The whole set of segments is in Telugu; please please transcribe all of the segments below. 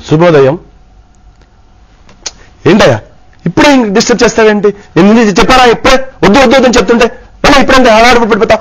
శుభోదయం ఏంటయ్యా ఇప్పుడే డిస్టర్బ్ చేస్తావేంటి ఎందుకు చెప్పారా ఇప్పుడే వద్దు వద్దు వద్దు అని చెప్తుంటే మళ్ళీ ఇప్పుడంటే ఆడాడు పడిపోతా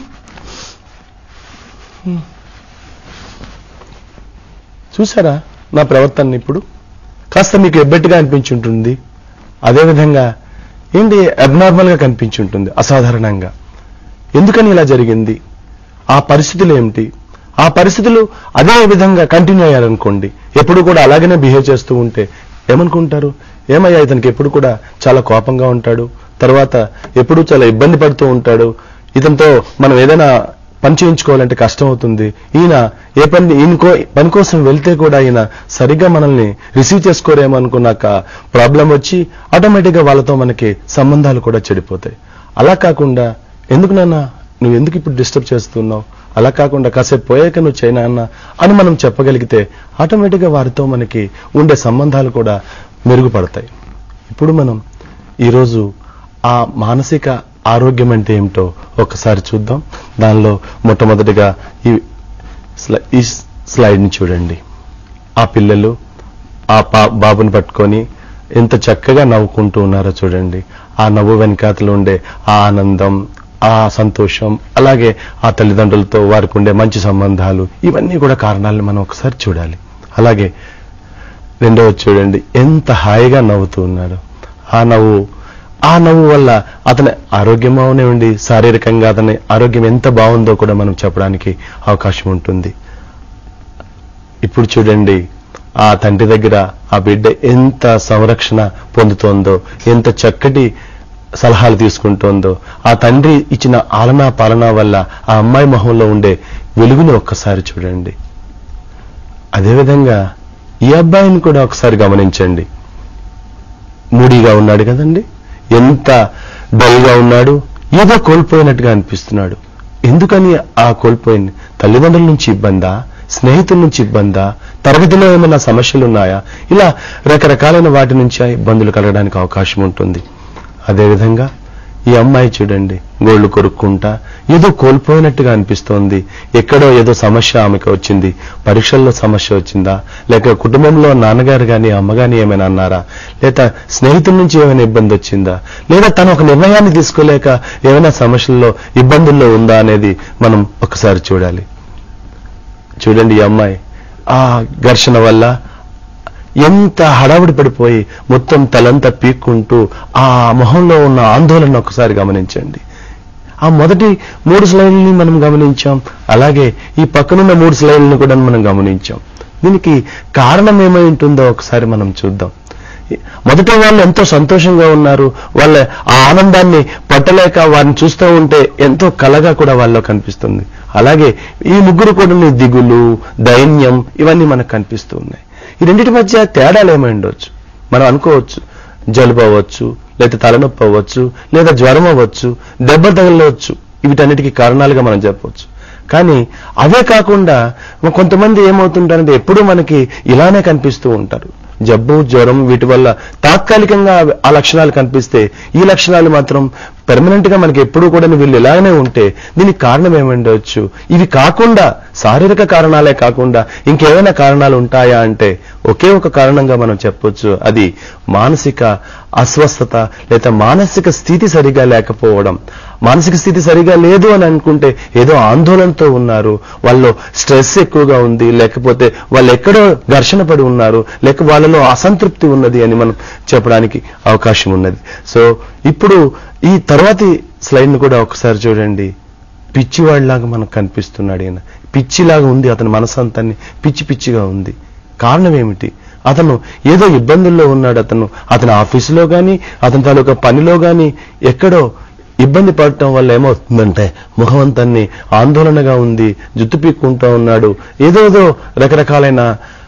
చూసారా నా ప్రవర్తన ఇప్పుడు కాస్త మీకు ఎబ్బెట్టుగా అనిపించుంటుంది అదేవిధంగా ఏంటి అబ్నార్మల్ గా కనిపించుంటుంది అసాధారణంగా ఎందుకని ఇలా జరిగింది ఆ పరిస్థితులు ఏమిటి ఆ పరిస్థితులు అదే విధంగా కంటిన్యూ అయ్యారనుకోండి ఎప్పుడు కూడా అలాగనే బిహేవ్ చేస్తూ ఉంటే ఏమనుకుంటారు ఏమయ్యా ఇతనికి ఎప్పుడు కూడా చాలా కోపంగా ఉంటాడు తర్వాత ఎప్పుడు చాలా ఇబ్బంది పడుతూ ఉంటాడు ఇతనితో మనం ఏదైనా పని చేయించుకోవాలంటే కష్టం అవుతుంది ఈయన ఏ పని ఈయనకో పని కోసం వెళ్తే కూడా ఈయన సరిగ్గా మనల్ని రిసీవ్ చేసుకోరేమో అనుకున్నాక ప్రాబ్లం వచ్చి ఆటోమేటిక్గా వాళ్ళతో మనకి సంబంధాలు కూడా చెడిపోతాయి అలా కాకుండా ఎందుకు నాన్న నువ్వు ఎందుకు ఇప్పుడు డిస్టర్బ్ చేస్తున్నావు అలా కాకుండా కాసేపు పోయాక నువ్వు చేయనా అన్న అని మనం చెప్పగలిగితే ఆటోమేటిక్గా వారితో మనకి ఉండే సంబంధాలు కూడా మెరుగుపడతాయి ఇప్పుడు మనం ఈరోజు ఆ మానసిక ఆరోగ్యం అంటే ఏమిటో ఒకసారి చూద్దాం దానిలో మొట్టమొదటిగా ఈ స్లై- ఈ స్లైడ్ని చూడండి ఆ పిల్లలు ఆ పా బాబుని పట్టుకొని ఎంత చక్కగా నవ్వుకుంటూ ఉన్నారో చూడండి ఆ నవ్వు వెనకాతలు ఉండే ఆ ఆనందం ఆ సంతోషం అలాగే ఆ తల్లిదండ్రులతో వారికి ఉండే మంచి సంబంధాలు ఇవన్నీ కూడా కారణాలను మనం ఒకసారి చూడాలి అలాగే రెండవది చూడండి ఎంత హాయిగా నవ్వుతూ ఉన్నాడు ఆ నవ్వు ఆ నవ్వు వల్ల అతని ఆరోగ్యమనే ఉండి శారీరకంగా అతని ఆరోగ్యం ఎంత బాగుందో కూడా మనం చెప్పడానికి అవకాశం ఉంటుంది ఇప్పుడు చూడండి ఆ తండ్రి దగ్గర ఆ బిడ్డ ఎంత సంరక్షణ పొందుతోందో ఎంత చక్కటి సలహాలు తీసుకుంటోందో ఆ తండ్రి ఇచ్చిన ఆలనా పాలనా వల్ల ఆ అమ్మాయి మొహంలో ఉండే వెలుగుని ఒక్కసారి చూడండి అదేవిధంగా ఈ అబ్బాయిని కూడా ఒకసారి గమనించండి మూడీగా ఉన్నాడు కదండి ఎంత డల్గా ఉన్నాడు ఏదో కోల్పోయినట్టుగా అనిపిస్తున్నాడు ఎందుకని ఆ కోల్పోయింది తల్లిదండ్రుల నుంచి ఇబ్బందా స్నేహితుల నుంచి ఇబ్బందా తరగతిలో ఏమైనా సమస్యలు ఉన్నాయా ఇలా రకరకాలైన వాటి నుంచి ఆ ఇబ్బందులు కలగడానికి అవకాశం ఉంటుంది అదేవిధంగా ఈ అమ్మాయి చూడండి గోళ్లు కొరుక్కుంటా ఏదో కోల్పోయినట్టుగా అనిపిస్తోంది ఎక్కడో ఏదో సమస్య ఆమెకు వచ్చింది పరీక్షల్లో సమస్య వచ్చిందా లేక కుటుంబంలో నాన్నగారు గాని అమ్మ గాని ఏమైనా అన్నారా లేదా స్నేహితుల నుంచి ఏమైనా ఇబ్బంది వచ్చిందా లేదా తను ఒక నిర్ణయాన్ని తీసుకోలేక ఏమైనా సమస్యల్లో ఇబ్బందుల్లో ఉందా అనేది మనం ఒకసారి చూడాలి చూడండి ఈ అమ్మాయి ఆ ఘర్షణ వల్ల ఎంత హడావుడి పడిపోయి మొత్తం తలంతా పీక్కుంటూ ఆ మొహంలో ఉన్న ఆందోళన ఒకసారి గమనించండి ఆ మొదటి మూడు స్లైడ్ని మనం గమనించాం అలాగే ఈ పక్కనున్న మూడు స్లైడ్లను కూడా మనం గమనించాం దీనికి కారణం ఏమై ఉంటుందో ఒకసారి మనం చూద్దాం మొదట వాళ్ళు ఎంతో సంతోషంగా ఉన్నారు వాళ్ళ ఆ ఆనందాన్ని పట్టలేక వారిని చూస్తూ ఉంటే ఎంతో కలగా కూడా వాళ్ళలో కనిపిస్తుంది అలాగే ఈ ముగ్గురు కూడా దిగులు దైన్యం ఇవన్నీ మనకు కనిపిస్తూ ఉన్నాయి ఈ రెండింటి మధ్య తేడాలు ఏమై ఉండొచ్చు మనం అనుకోవచ్చు జలుబు అవ్వచ్చు లేదా తలనొప్పి అవ్వచ్చు లేదా జ్వరం అవ్వచ్చు దెబ్బ తగలవచ్చు వీటన్నిటికీ కారణాలుగా మనం చెప్పవచ్చు కానీ అవే కాకుండా కొంతమంది ఏమవుతుంటారంటే ఎప్పుడూ మనకి ఇలానే కనిపిస్తూ ఉంటారు జబ్బు జ్వరం వీటి వల్ల తాత్కాలికంగా ఆ లక్షణాలు కనిపిస్తే ఈ లక్షణాలు మాత్రం పెర్మనెంట్ గా మనకి ఎప్పుడూ కూడా వీళ్ళు ఇలాగనే ఉంటే దీనికి కారణం ఏమండవచ్చు ఇవి కాకుండా శారీరక కారణాలే కాకుండా ఇంకేమైనా కారణాలు ఉంటాయా అంటే ఒకే ఒక కారణంగా మనం చెప్పొచ్చు అది మానసిక అస్వస్థత లేదా మానసిక స్థితి సరిగా లేకపోవడం మానసిక స్థితి సరిగా లేదు అని అనుకుంటే ఏదో ఆందోళనతో ఉన్నారు వాళ్ళు స్ట్రెస్ ఎక్కువగా ఉంది లేకపోతే వాళ్ళు ఎక్కడో ఘర్షణ పడి ఉన్నారు లేక వాళ్ళలో అసంతృప్తి ఉన్నది అని మనం చెప్పడానికి అవకాశం ఉన్నది సో ఇప్పుడు ఈ తర్వాతి స్లైడ్ ను కూడా ఒకసారి చూడండి పిచ్చివాడిలాగా మనకు కనిపిస్తున్నాడు ఈయన పిచ్చిలాగా ఉంది అతని మనసంతాన్ని పిచ్చి పిచ్చిగా ఉంది కారణం ఏమిటి అతను ఏదో ఇబ్బందుల్లో ఉన్నాడు అతను అతని ఆఫీసులో గాని అతని తాలూకా పనిలో గాని ఎక్కడో ఇబ్బంది పడటం వల్ల ఏమవుతుందంటే ముఖమంతాన్ని ఆందోళనగా ఉంది జుట్టు పీక్కుంటూ ఉన్నాడు ఏదేదో రకరకాలైన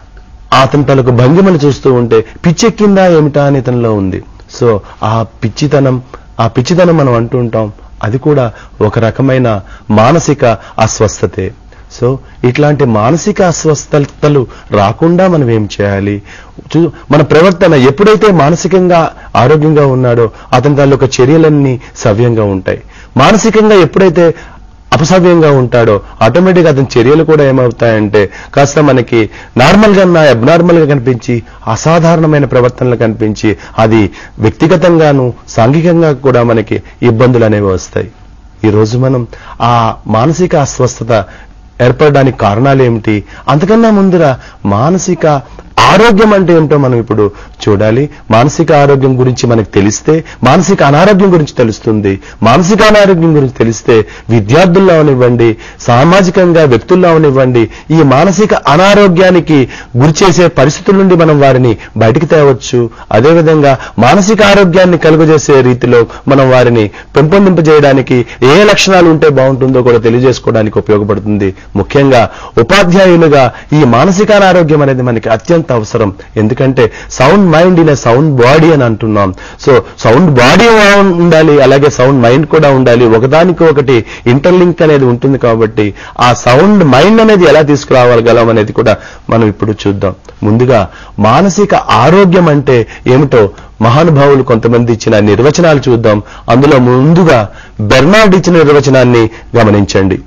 అతని తాలూకు భంగిమలు చూస్తూ ఉంటే పిచ్చెక్కిందా ఏమిటా అని ఇతనిలో ఉంది సో ఆ పిచ్చితనం ఆ పిచ్చితనం మనం అంటూ ఉంటాం అది కూడా ఒక రకమైన మానసిక అస్వస్థతే సో ఇట్లాంటి మానసిక అస్వస్థతలు రాకుండా మనం ఏం చేయాలి చూ- మన ప్రవర్తన ఎప్పుడైతే మానసికంగా ఆరోగ్యంగా ఉన్నాడో అతని తాలూకా చర్యలన్నీ సవ్యంగా ఉంటాయి మానసికంగా ఎప్పుడైతే అపసవ్యంగా ఉంటాడో ఆటోమేటిక్గా అతని చర్యలు కూడా ఏమవుతాయంటే కాస్త మనకి నార్మల్ గా నా అబ్నార్మల్ గా కనిపించి అసాధారణమైన ప్రవర్తనలు కనిపించి అది వ్యక్తిగతంగాను సాంఘికంగా కూడా మనకి ఇబ్బందులు అనేవి వస్తాయి ఈ రోజు మనం ఆ మానసిక అస్వస్థత ఏర్పడడానికి కారణాలు ఏమిటి అంతకన్నా ముందర మానసిక ఆరోగ్యం అంటే ఏమిటో మనం ఇప్పుడు చూడాలి మానసిక ఆరోగ్యం గురించి మనకు తెలిస్తే మానసిక అనారోగ్యం గురించి తెలుస్తుంది మానసిక అనారోగ్యం గురించి తెలిస్తే విద్యార్థుల్లో అవనివ్వండి సామాజికంగా వ్యక్తుల్లో అవనివ్వండి ఈ మానసిక అనారోగ్యానికి గురి చేసే పరిస్థితుల నుండి మనం వారిని బయటికి తేవచ్చు అదేవిధంగా మానసిక ఆరోగ్యాన్ని కలుగజేసే రీతిలో మనం వారిని పెంపొందింపజేయడానికి ఏ లక్షణాలు ఉంటే బాగుంటుందో కూడా తెలియజేసుకోవడానికి ఉపయోగపడుతుంది ముఖ్యంగా ఉపాధ్యాయులుగా ఈ మానసిక అనారోగ్యం అనేది మనకి అత్యంత అవసరం ఎందుకంటే sound mind in sound body అని అంటున్నాం సో సౌండ్ బాడీ ఉండాలి అలాగే సౌండ్ మైండ్ కూడా ఉండాలి ఒకదానికి ఒకటి ఇంటర్లింక్ అనేది ఉంటుంది కాబట్టి ఆ సౌండ్ మైండ్ అనేది ఎలా తీసుకురావాలగలం అనేది కూడా మనం ఇప్పుడు చూద్దాం ముందుగా మానసిక ఆరోగ్యం అంటే ఏమిటో మహానుభావులు కొంతమంది ఇచ్చిన నిర్వచనాలు చూద్దాం అందులో ముందుగా బెర్నార్డ్ ఇచ్చిన నిర్వచనాన్ని గమనించండి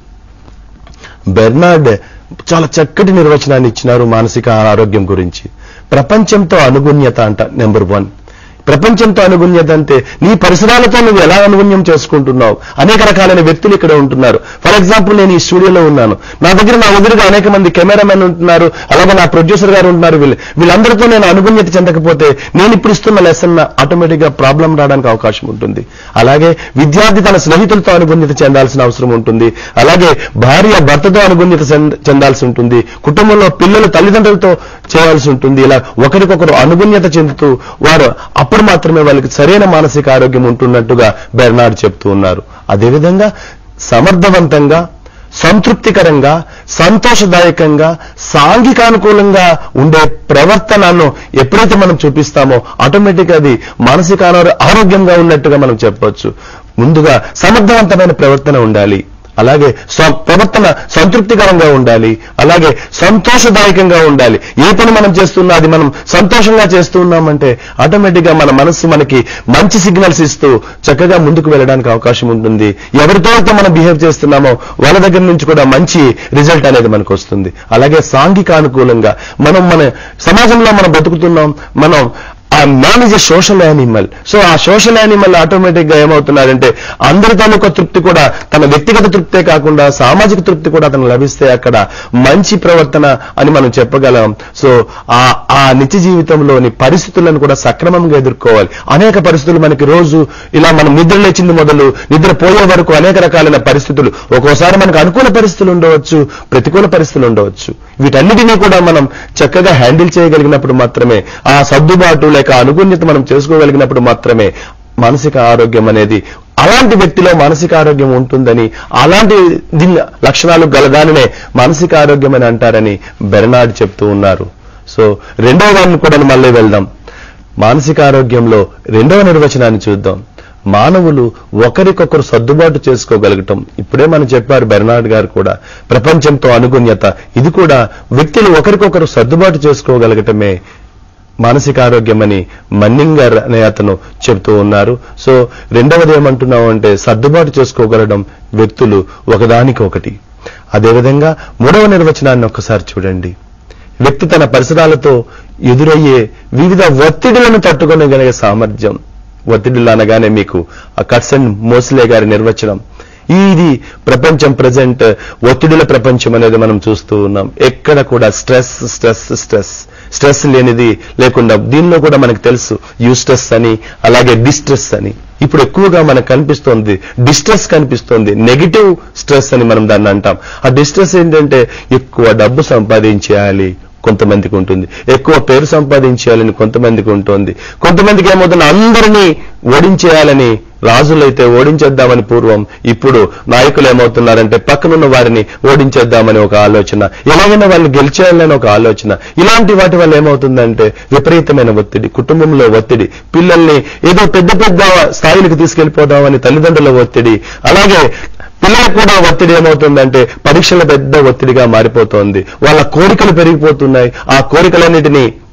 బెర్నార్డ్ చాలా చక్కటి నిర్వచనాన్ని ఇచ్చినారు మానసిక ఆరోగ్యం గురించి ప్రపంచంతో అనుగుణ్యత అంట నెంబర్ వన్ ప్రపంచంతో అనుగుణ్యత అంటే నీ పరిసరాలతో నువ్వు ఎలా అనుగుణ్యం చేసుకుంటున్నావు అనేక రకాలైన వ్యక్తులు ఇక్కడ ఉంటున్నారు ఫర్ ఎగ్జాంపుల్ నేను ఈ స్టూడియోలో ఉన్నాను నా దగ్గర నా ఎదురుగా అనేక మంది కెమెరామెన్ ఉంటున్నారు అలాగే నా ప్రొడ్యూసర్ గారు ఉంటున్నారు వీళ్ళు వీళ్ళందరితో నేను అనుగుణ్యత చెందకపోతే నేను ఇప్పుడు ఇస్తున్న లెసన్ ఆటోమేటిక్ గా ప్రాబ్లం రావడానికి అవకాశం ఉంటుంది అలాగే విద్యార్థి తన స్నేహితులతో అనుగుణ్యత చెందాల్సిన అవసరం ఉంటుంది అలాగే భార్య భర్తతో అనుగుణ్యత చెంద- చెందాల్సి ఉంటుంది కుటుంబంలో పిల్లలు తల్లిదండ్రులతో చేయాల్సి ఉంటుంది ఇలా ఒకరికొకరు అనుగుణ్యత చెందుతూ వారు అప్పుడు మాత్రమే వాళ్ళకి సరైన మానసిక ఆరోగ్యం ఉంటున్నట్టుగా బెర్నార్డ్ చెప్తూ ఉన్నారు అదేవిధంగా సమర్థవంతంగా సంతృప్తికరంగా సంతోషదాయకంగా సాంఘికానుకూలంగా ఉండే ప్రవర్తనను ఎప్పుడైతే మనం చూపిస్తామో ఆటోమేటిక్ అది మానసిక ఆరో- ఆరోగ్యంగా ఉన్నట్టుగా మనం చెప్పవచ్చు ముందుగా సమర్థవంతమైన ప్రవర్తన ఉండాలి అలాగే స్వ- ప్రవర్తన సంతృప్తికరంగా ఉండాలి అలాగే సంతోషదాయకంగా ఉండాలి ఏ పని మనం చేస్తున్నా అది మనం సంతోషంగా చేస్తున్నామంటే ఆటోమేటిక్ గా మన మనస్సు మనకి మంచి సిగ్నల్స్ ఇస్తూ చక్కగా ముందుకు వెళ్ళడానికి అవకాశం ఉంటుంది ఎవరితో అయితే మనం బిహేవ్ చేస్తున్నామో వాళ్ళ దగ్గర నుంచి కూడా మంచి రిజల్ట్ అనేది మనకు వస్తుంది అలాగే సాంఘిక అనుకూలంగా మనం మన సమాజంలో మనం బతుకుతున్నాం మనం ఆ man is a social animal so uh social animal automatic గా ఏమవుతున్నాడంటే అందరి తాలూకా తృప్తి కూడా తన వ్యక్తిగత తృప్తే కాకుండా సామాజిక తృప్తి కూడా అతను లభిస్తే అక్కడ మంచి ప్రవర్తన అని మనం చెప్పగలం సో ఆ ఆ నిత్య జీవితంలోని పరిస్థితులను కూడా సక్రమంగా ఎదుర్కోవాలి అనేక పరిస్థితులు మనకి రోజు ఇలా మనం నిద్ర లేచింది మొదలు నిద్ర పోయే వరకు అనేక రకాలైన పరిస్థితులు ఒక్కోసారి మనకు అనుకూల పరిస్థితులు ఉండవచ్చు ప్రతికూల పరిస్థితులు ఉండవచ్చు వీటన్నిటినీ కూడా మనం చక్కగా హ్యాండిల్ చేయగలిగినప్పుడు మాత్రమే ఆ సర్దుబాటు లేక అనుగుణ్యత మనం చేసుకోగలిగినప్పుడు మాత్రమే మానసిక ఆరోగ్యం అనేది అలాంటి వ్యక్తిలో మానసిక ఆరోగ్యం ఉంటుందని అలాంటి దీని లక్షణాలు గలదానినే మానసిక ఆరోగ్యం అని అంటారని బెర్నాడ్ చెప్తూ ఉన్నారు సో రెండవ దాన్ని కూడా మళ్ళీ వెళ్దాం మానసిక ఆరోగ్యంలో రెండవ నిర్వచనాన్ని చూద్దాం మానవులు ఒకరికొకరు సర్దుబాటు చేసుకోగలగటం ఇప్పుడే మనం చెప్పారు బెర్నాడ్ గారు కూడా ప్రపంచంతో అనుగుణ్యత ఇది కూడా వ్యక్తులు ఒకరికొకరు సర్దుబాటు చేసుకోగలగటమే మానసిక ఆరోగ్యం అని మన్నింగర్ అనే అతను చెబుతూ ఉన్నారు సో రెండవది ఏమంటున్నాం అంటే సర్దుబాటు చేసుకోగలడం వ్యక్తులు ఒకదానికి ఒకటి అదేవిధంగా మూడవ నిర్వచనాన్ని ఒక్కసారి చూడండి వ్యక్తి తన పరిసరాలతో ఎదురయ్యే వివిధ ఒత్తిడులను తట్టుకోగలిగే సామర్థ్యం ఒత్తిడులు అనగానే మీకు ఆ కట్సన్ మోస్లే గారి నిర్వచనం ఇది ప్రపంచం ప్రజెంట్ ఒత్తిడుల ప్రపంచం అనేది మనం చూస్తూ ఉన్నాం ఎక్కడ కూడా స్ట్రెస్ స్ట్రెస్ స్ట్రెస్ స్ట్రెస్ లేనిది లేకుండా దీనిలో కూడా మనకు తెలుసు యూస్ట్రెస్ అని అలాగే డిస్ట్రెస్ అని ఇప్పుడు ఎక్కువగా మనకు కనిపిస్తోంది డిస్ట్రెస్ కనిపిస్తోంది నెగిటివ్ స్ట్రెస్ అని మనం దాన్ని అంటాం ఆ డిస్ట్రెస్ ఏంటంటే ఎక్కువ డబ్బు సంపాదించేయాలి కొంతమందికి ఉంటుంది ఎక్కువ పేరు సంపాదించేయాలని కొంతమందికి ఉంటుంది కొంతమందికి ఏమవుతుంది అందరినీ ఓడించేయాలని రాజులైతే ఓడించేద్దామని పూర్వం ఇప్పుడు నాయకులు ఏమవుతున్నారంటే పక్కనున్న వారిని ఓడించేద్దామని ఒక ఆలోచన ఎలాగైనా వాళ్ళు గెలిచేయాలని ఒక ఆలోచన ఇలాంటి వాటి వల్ల ఏమవుతుందంటే విపరీతమైన ఒత్తిడి కుటుంబంలో ఒత్తిడి పిల్లల్ని ఏదో పెద్ద పెద్ద స్థాయిలకు తీసుకెళ్లిపోదామని తల్లిదండ్రుల ఒత్తిడి అలాగే పిల్లలకు కూడా ఒత్తిడి ఏమవుతుందంటే పరీక్షల పెద్ద ఒత్తిడిగా మారిపోతోంది వాళ్ళ కోరికలు పెరిగిపోతున్నాయి ఆ కోరికలన్నిటినీ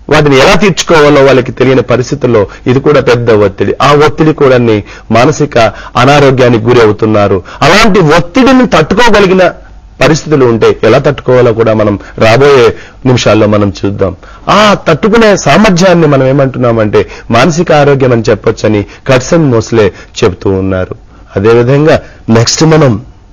వాటిని ఎలా తీర్చుకోవాలో వాళ్ళకి తెలియని పరిస్థితుల్లో ఇది కూడా పెద్ద ఒత్తిడి ఆ ఒత్తిడి కూడా మానసిక అనారోగ్యానికి గురి అవుతున్నారు అలాంటి ఒత్తిడిని తట్టుకోగలిగిన పరిస్థితులు ఉంటే ఎలా తట్టుకోవాలో కూడా మనం రాబోయే నిమిషాల్లో మనం చూద్దాం ఆ తట్టుకునే సామర్థ్యాన్ని మనం ఏమంటున్నామంటే మానసిక ఆరోగ్యం అని చెప్పొచ్చని కట్సన్ మోస్లే చెబుతూ ఉన్నారు అదేవిధంగా నెక్స్ట్ మనం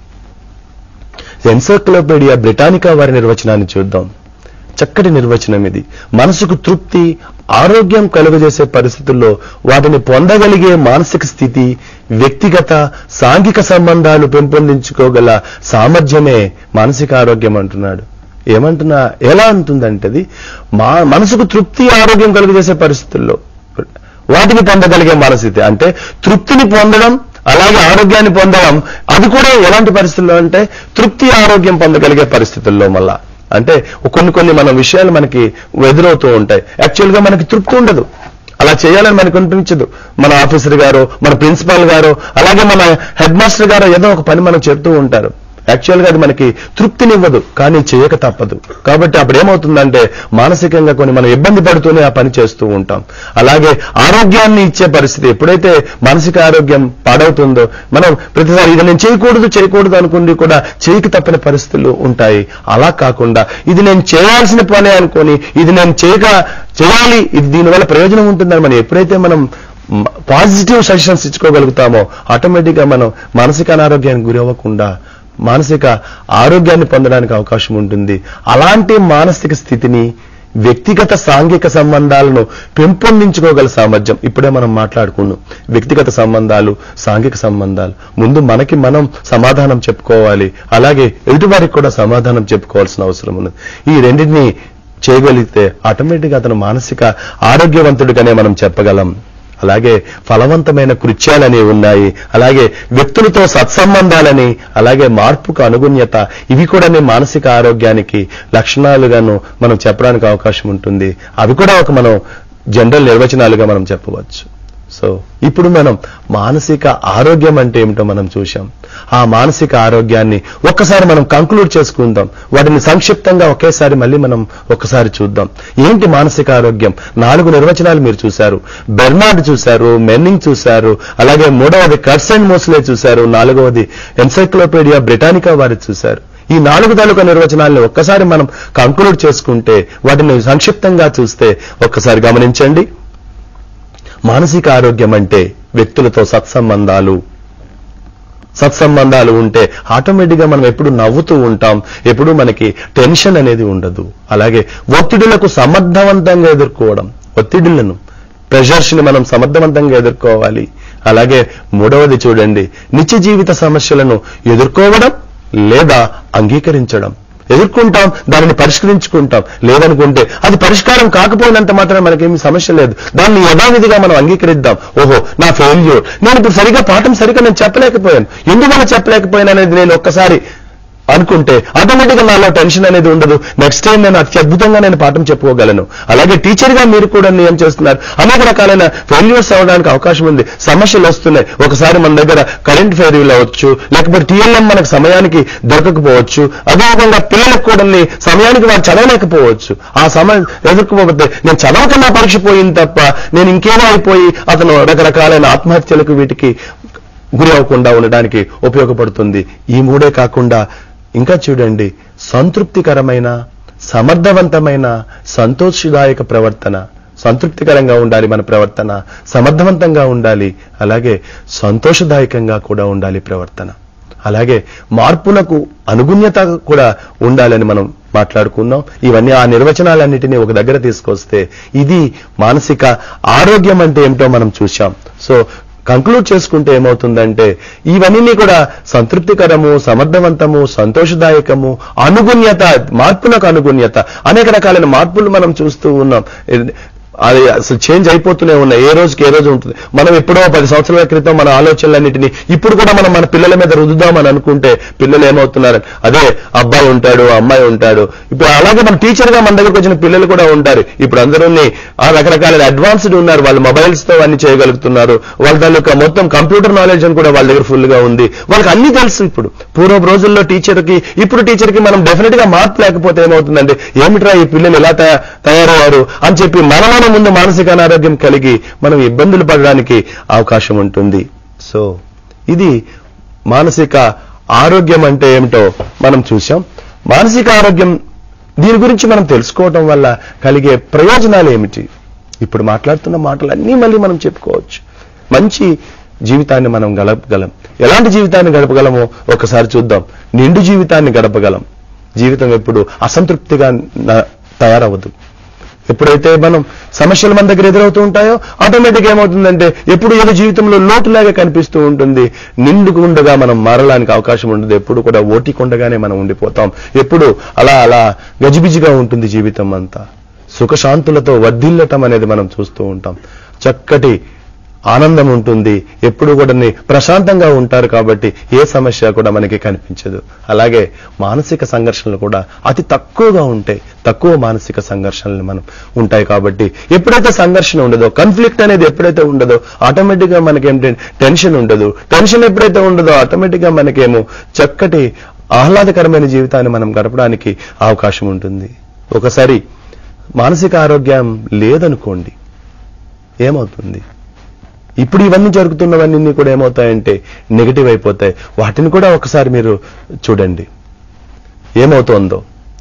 ఎన్సైక్లోపీడియా బ్రిటానికా వారి నిర్వచనాన్ని చూద్దాం చక్కటి నిర్వచనం ఇది మనసుకు తృప్తి ఆరోగ్యం కలుగజేసే పరిస్థితుల్లో వాటిని పొందగలిగే మానసిక స్థితి వ్యక్తిగత సాంఘిక సంబంధాలు పెంపొందించుకోగల సామర్థ్యమే మానసిక ఆరోగ్యం అంటున్నాడు ఏమంటున్నా ఎలా అంటుందంటే అది మా మనసుకు తృప్తి ఆరోగ్యం కలుగజేసే పరిస్థితుల్లో వాటిని పొందగలిగే మనస్థితి అంటే తృప్తిని పొందడం అలాగే ఆరోగ్యాన్ని పొందడం అది కూడా ఎలాంటి పరిస్థితుల్లో అంటే తృప్తి ఆరోగ్యం పొందగలిగే పరిస్థితుల్లో మళ్ళా అంటే కొన్ని కొన్ని మన విషయాలు మనకి ఎదురవుతూ ఉంటాయి యాక్చువల్ గా మనకి తృప్తి ఉండదు అలా చేయాలని మనకు అనిపించదు మన ఆఫీసర్ గారు మన ప్రిన్సిపాల్ గారు అలాగే మన హెడ్ మాస్టర్ గారు ఏదో ఒక పని మనకు చెప్తూ ఉంటారు యాక్చువల్ గా అది మనకి తృప్తినివ్వదు కానీ చేయక తప్పదు కాబట్టి అప్పుడు ఏమవుతుందంటే మానసికంగా కొన్ని మనం ఇబ్బంది పడుతూనే ఆ పని చేస్తూ ఉంటాం అలాగే ఆరోగ్యాన్ని ఇచ్చే పరిస్థితి ఎప్పుడైతే మానసిక ఆరోగ్యం పాడవుతుందో మనం ప్రతిసారి ఇది నేను చేయకూడదు చేయకూడదు అనుకుంది కూడా చేయక తప్పని పరిస్థితులు ఉంటాయి అలా కాకుండా ఇది నేను చేయాల్సిన పని అనుకొని ఇది నేను చేయక చేయాలి ఇది దీనివల్ల ప్రయోజనం ఉంటుందని మనం ఎప్పుడైతే మనం పాజిటివ్ సజెషన్స్ ఇచ్చుకోగలుగుతామో ఆటోమేటిక్ గా మనం మానసిక అనారోగ్యానికి గురి అవ్వకుండా మానసిక ఆరోగ్యాన్ని పొందడానికి అవకాశం ఉంటుంది అలాంటి మానసిక స్థితిని వ్యక్తిగత సాంఘిక సంబంధాలను పెంపొందించుకోగల సామర్థ్యం ఇప్పుడే మనం మాట్లాడుకున్నాం వ్యక్తిగత సంబంధాలు సాంఘిక సంబంధాలు ముందు మనకి మనం సమాధానం చెప్పుకోవాలి అలాగే ఎదుటివారికి కూడా సమాధానం చెప్పుకోవాల్సిన అవసరం ఉన్నది ఈ రెండింటినీ చేయగలిగితే ఆటోమేటిక్గా అతను మానసిక ఆరోగ్యవంతుడిగానే మనం చెప్పగలం అలాగే ఫలవంతమైన కృత్యాలని ఉన్నాయి అలాగే వ్యక్తులతో సత్సంబంధాలని అలాగే మార్పుకు అనుగుణ్యత ఇవి కూడా మానసిక ఆరోగ్యానికి లక్షణాలుగాను మనం చెప్పడానికి అవకాశం ఉంటుంది అవి కూడా ఒక మనం జనరల్ నిర్వచనాలుగా మనం చెప్పవచ్చు సో ఇప్పుడు మనం మానసిక ఆరోగ్యం అంటే ఏమిటో మనం చూశాం ఆ మానసిక ఆరోగ్యాన్ని ఒక్కసారి మనం కంక్లూడ్ చేసుకుందాం వాటిని సంక్షిప్తంగా ఒకేసారి మళ్ళీ మనం ఒక్కసారి చూద్దాం ఏంటి మానసిక ఆరోగ్యం నాలుగు నిర్వచనాలు మీరు చూశారు బెర్నార్డ్ చూశారు మెన్నింగ్ చూశారు అలాగే మూడవది కట్స్ అండ్ మోస్లే చూశారు నాలుగవది ఎన్సైక్లోపీడియా బ్రిటానికా వారి చూశారు ఈ నాలుగు తాలూకా నిర్వచనాలను ఒక్కసారి మనం కంక్లూడ్ చేసుకుంటే వాటిని సంక్షిప్తంగా చూస్తే ఒక్కసారి గమనించండి మానసిక ఆరోగ్యం అంటే వ్యక్తులతో సత్సంబంధాలు సత్సంబంధాలు ఉంటే ఆటోమేటిక్గా మనం ఎప్పుడు నవ్వుతూ ఉంటాం ఎప్పుడు మనకి టెన్షన్ అనేది ఉండదు అలాగే ఒత్తిడులకు సమర్థవంతంగా ఎదుర్కోవడం ఒత్తిడులను ప్రెషర్స్ ని మనం సమర్థవంతంగా ఎదుర్కోవాలి అలాగే మూడవది చూడండి నిత్య జీవిత సమస్యలను ఎదుర్కోవడం లేదా అంగీకరించడం ఎదుర్కొంటాం దానిని పరిష్కరించుకుంటాం లేదనుకుంటే అది పరిష్కారం కాకపోయినంత మాత్రం మనకేమీ సమస్య లేదు దాన్ని యథావిధిగా మనం అంగీకరిద్దాం ఓహో నా ఫెయిల్యూర్ నేను ఇప్పుడు సరిగా పాఠం సరిగా నేను చెప్పలేకపోయాను ఎందువల్ల చెప్పలేకపోయాను అనేది నేను ఒక్కసారి అనుకుంటే ఆటోమేటిక్గా నాలో టెన్షన్ అనేది ఉండదు నెక్స్ట్ టైం నేను అతి అద్భుతంగా నేను పాఠం చెప్పుకోగలను అలాగే టీచర్ గా మీరు కూడా ఏం చేస్తున్నారు అనేక రకాలైన ఫెయిల్యూర్స్ అవ్వడానికి అవకాశం ఉంది సమస్యలు వస్తున్నాయి ఒకసారి మన దగ్గర కరెంట్ ఫెయిల్యూర్ అవ్వచ్చు లేకపోతే టీఎల్ఎం మనకు సమయానికి దొరకకపోవచ్చు అదేవిధంగా పిల్లలకు కూడా సమయానికి వారు చదవలేకపోవచ్చు ఆ సమయం ఎదుర్కోకపోతే నేను చదవకన్నా పరీక్ష పోయింది తప్ప నేను ఇంకేమో అయిపోయి అతను రకరకాలైన ఆత్మహత్యలకు వీటికి గురి అవ్వకుండా ఉండడానికి ఉపయోగపడుతుంది ఈ మూడే కాకుండా ఇంకా చూడండి సంతృప్తికరమైన సమర్థవంతమైన సంతోషదాయక ప్రవర్తన సంతృప్తికరంగా ఉండాలి మన ప్రవర్తన సమర్థవంతంగా ఉండాలి అలాగే సంతోషదాయకంగా కూడా ఉండాలి ప్రవర్తన అలాగే మార్పునకు అనుగుణ్యత కూడా ఉండాలని మనం మాట్లాడుకున్నాం ఇవన్నీ ఆ నిర్వచనాలన్నిటినీ ఒక దగ్గర తీసుకొస్తే ఇది మానసిక ఆరోగ్యం అంటే ఏమిటో మనం చూశాం సో కంక్లూడ్ చేసుకుంటే ఏమవుతుందంటే ఇవన్నీ కూడా సంతృప్తికరము సమర్థవంతము సంతోషదాయకము అనుగుణ్యత మార్పులకు అనుగుణ్యత అనేక రకాలైన మార్పులు మనం చూస్తూ ఉన్నాం అది అసలు చేంజ్ అయిపోతూనే ఉన్నాయి ఏ రోజుకి ఏ రోజు ఉంటుంది మనం ఎప్పుడో పది సంవత్సరాల క్రితం మన ఆలోచనలన్నింటినీ ఇప్పుడు కూడా మనం మన పిల్లల మీద రుద్దుదామని అనుకుంటే పిల్లలు ఏమవుతున్నారు అదే అబ్బాయి ఉంటాడు అమ్మాయి ఉంటాడు ఇప్పుడు అలాగే మన టీచర్ గా మన దగ్గరకు వచ్చిన పిల్లలు కూడా ఉంటారు ఇప్పుడు అందరూ ఆ రకరకాల అడ్వాన్స్డ్ ఉన్నారు వాళ్ళు మొబైల్స్ తో అన్ని చేయగలుగుతున్నారు వాళ్ళ తాలూకా మొత్తం కంప్యూటర్ నాలెడ్జ్ అని కూడా వాళ్ళ దగ్గర ఫుల్ గా ఉంది వాళ్ళకి అన్ని తెలుసు ఇప్పుడు పూర్వ రోజుల్లో టీచర్ కి ఇప్పుడు టీచర్ కి మనం డెఫినెట్ గా మార్పు లేకపోతే ఏమవుతుందంటే ఏమిట్రా ఈ పిల్లలు ఎలా తయా- తయారయ్యారు అని చెప్పి మనలో ముందు మానసిక అనారోగ్యం కలిగి మనం ఇబ్బందులు పడడానికి అవకాశం ఉంటుంది సో ఇది మానసిక ఆరోగ్యం అంటే ఏమిటో మనం చూసాం మానసిక ఆరోగ్యం దీని గురించి మనం తెలుసుకోవటం వల్ల కలిగే ప్రయోజనాలు ఏమిటి ఇప్పుడు మాట్లాడుతున్న మాటలన్నీ మళ్ళీ మనం చెప్పుకోవచ్చు మంచి జీవితాన్ని మనం గడపగలం ఎలాంటి జీవితాన్ని గడపగలమో ఒకసారి చూద్దాం నిండు జీవితాన్ని గడపగలం జీవితం ఎప్పుడు అసంతృప్తిగా న- తయారవ్వదు ఎప్పుడైతే మనం సమస్యలు మన దగ్గర ఎదురవుతూ ఉంటాయో ఆటోమేటిక్ ఏమవుతుందంటే ఎప్పుడు ఏదో జీవితంలో లోటులాగా కనిపిస్తూ ఉంటుంది నిండుకుండగా మనం మారడానికి అవకాశం ఉంటుంది ఎప్పుడు కూడా ఓటికుండగానే మనం ఉండిపోతాం ఎప్పుడు అలా అలా గజిబిజిగా ఉంటుంది జీవితం అంతా సుఖశాంతులతో వర్ధిల్లటం అనేది మనం చూస్తూ ఉంటాం చక్కటి ఆనందం ఉంటుంది ఎప్పుడు కూడా ని- ప్రశాంతంగా ఉంటారు కాబట్టి ఏ సమస్య కూడా మనకి కనిపించదు అలాగే మానసిక సంఘర్షణలు కూడా అతి తక్కువగా ఉంటాయి తక్కువ మానసిక సంఘర్షణలు మనం ఉంటాయి కాబట్టి ఎప్పుడైతే సంఘర్షణ ఉండదో కన్ఫ్లిక్ట్ అనేది ఎప్పుడైతే ఉండదో ఆటోమేటిక్ గా మనకేంటి టెన్షన్ ఉండదు టెన్షన్ ఎప్పుడైతే ఉండదో ఆటోమేటిక్ గా మనకేమో చక్కటి ఆహ్లాదకరమైన జీవితాన్ని మనం గడపడానికి అవకాశం ఉంటుంది ఒకసారి మానసిక ఆరోగ్యం లేదనుకోండి ఏమవుతుంది ఇప్పుడు ఇవన్నీ జరుగుతున్నవన్నీ కూడా ఏమవుతాయంటే నెగిటివ్ అయిపోతాయి వాటిని కూడా ఒకసారి మీరు చూడండి ఏమవుతోందో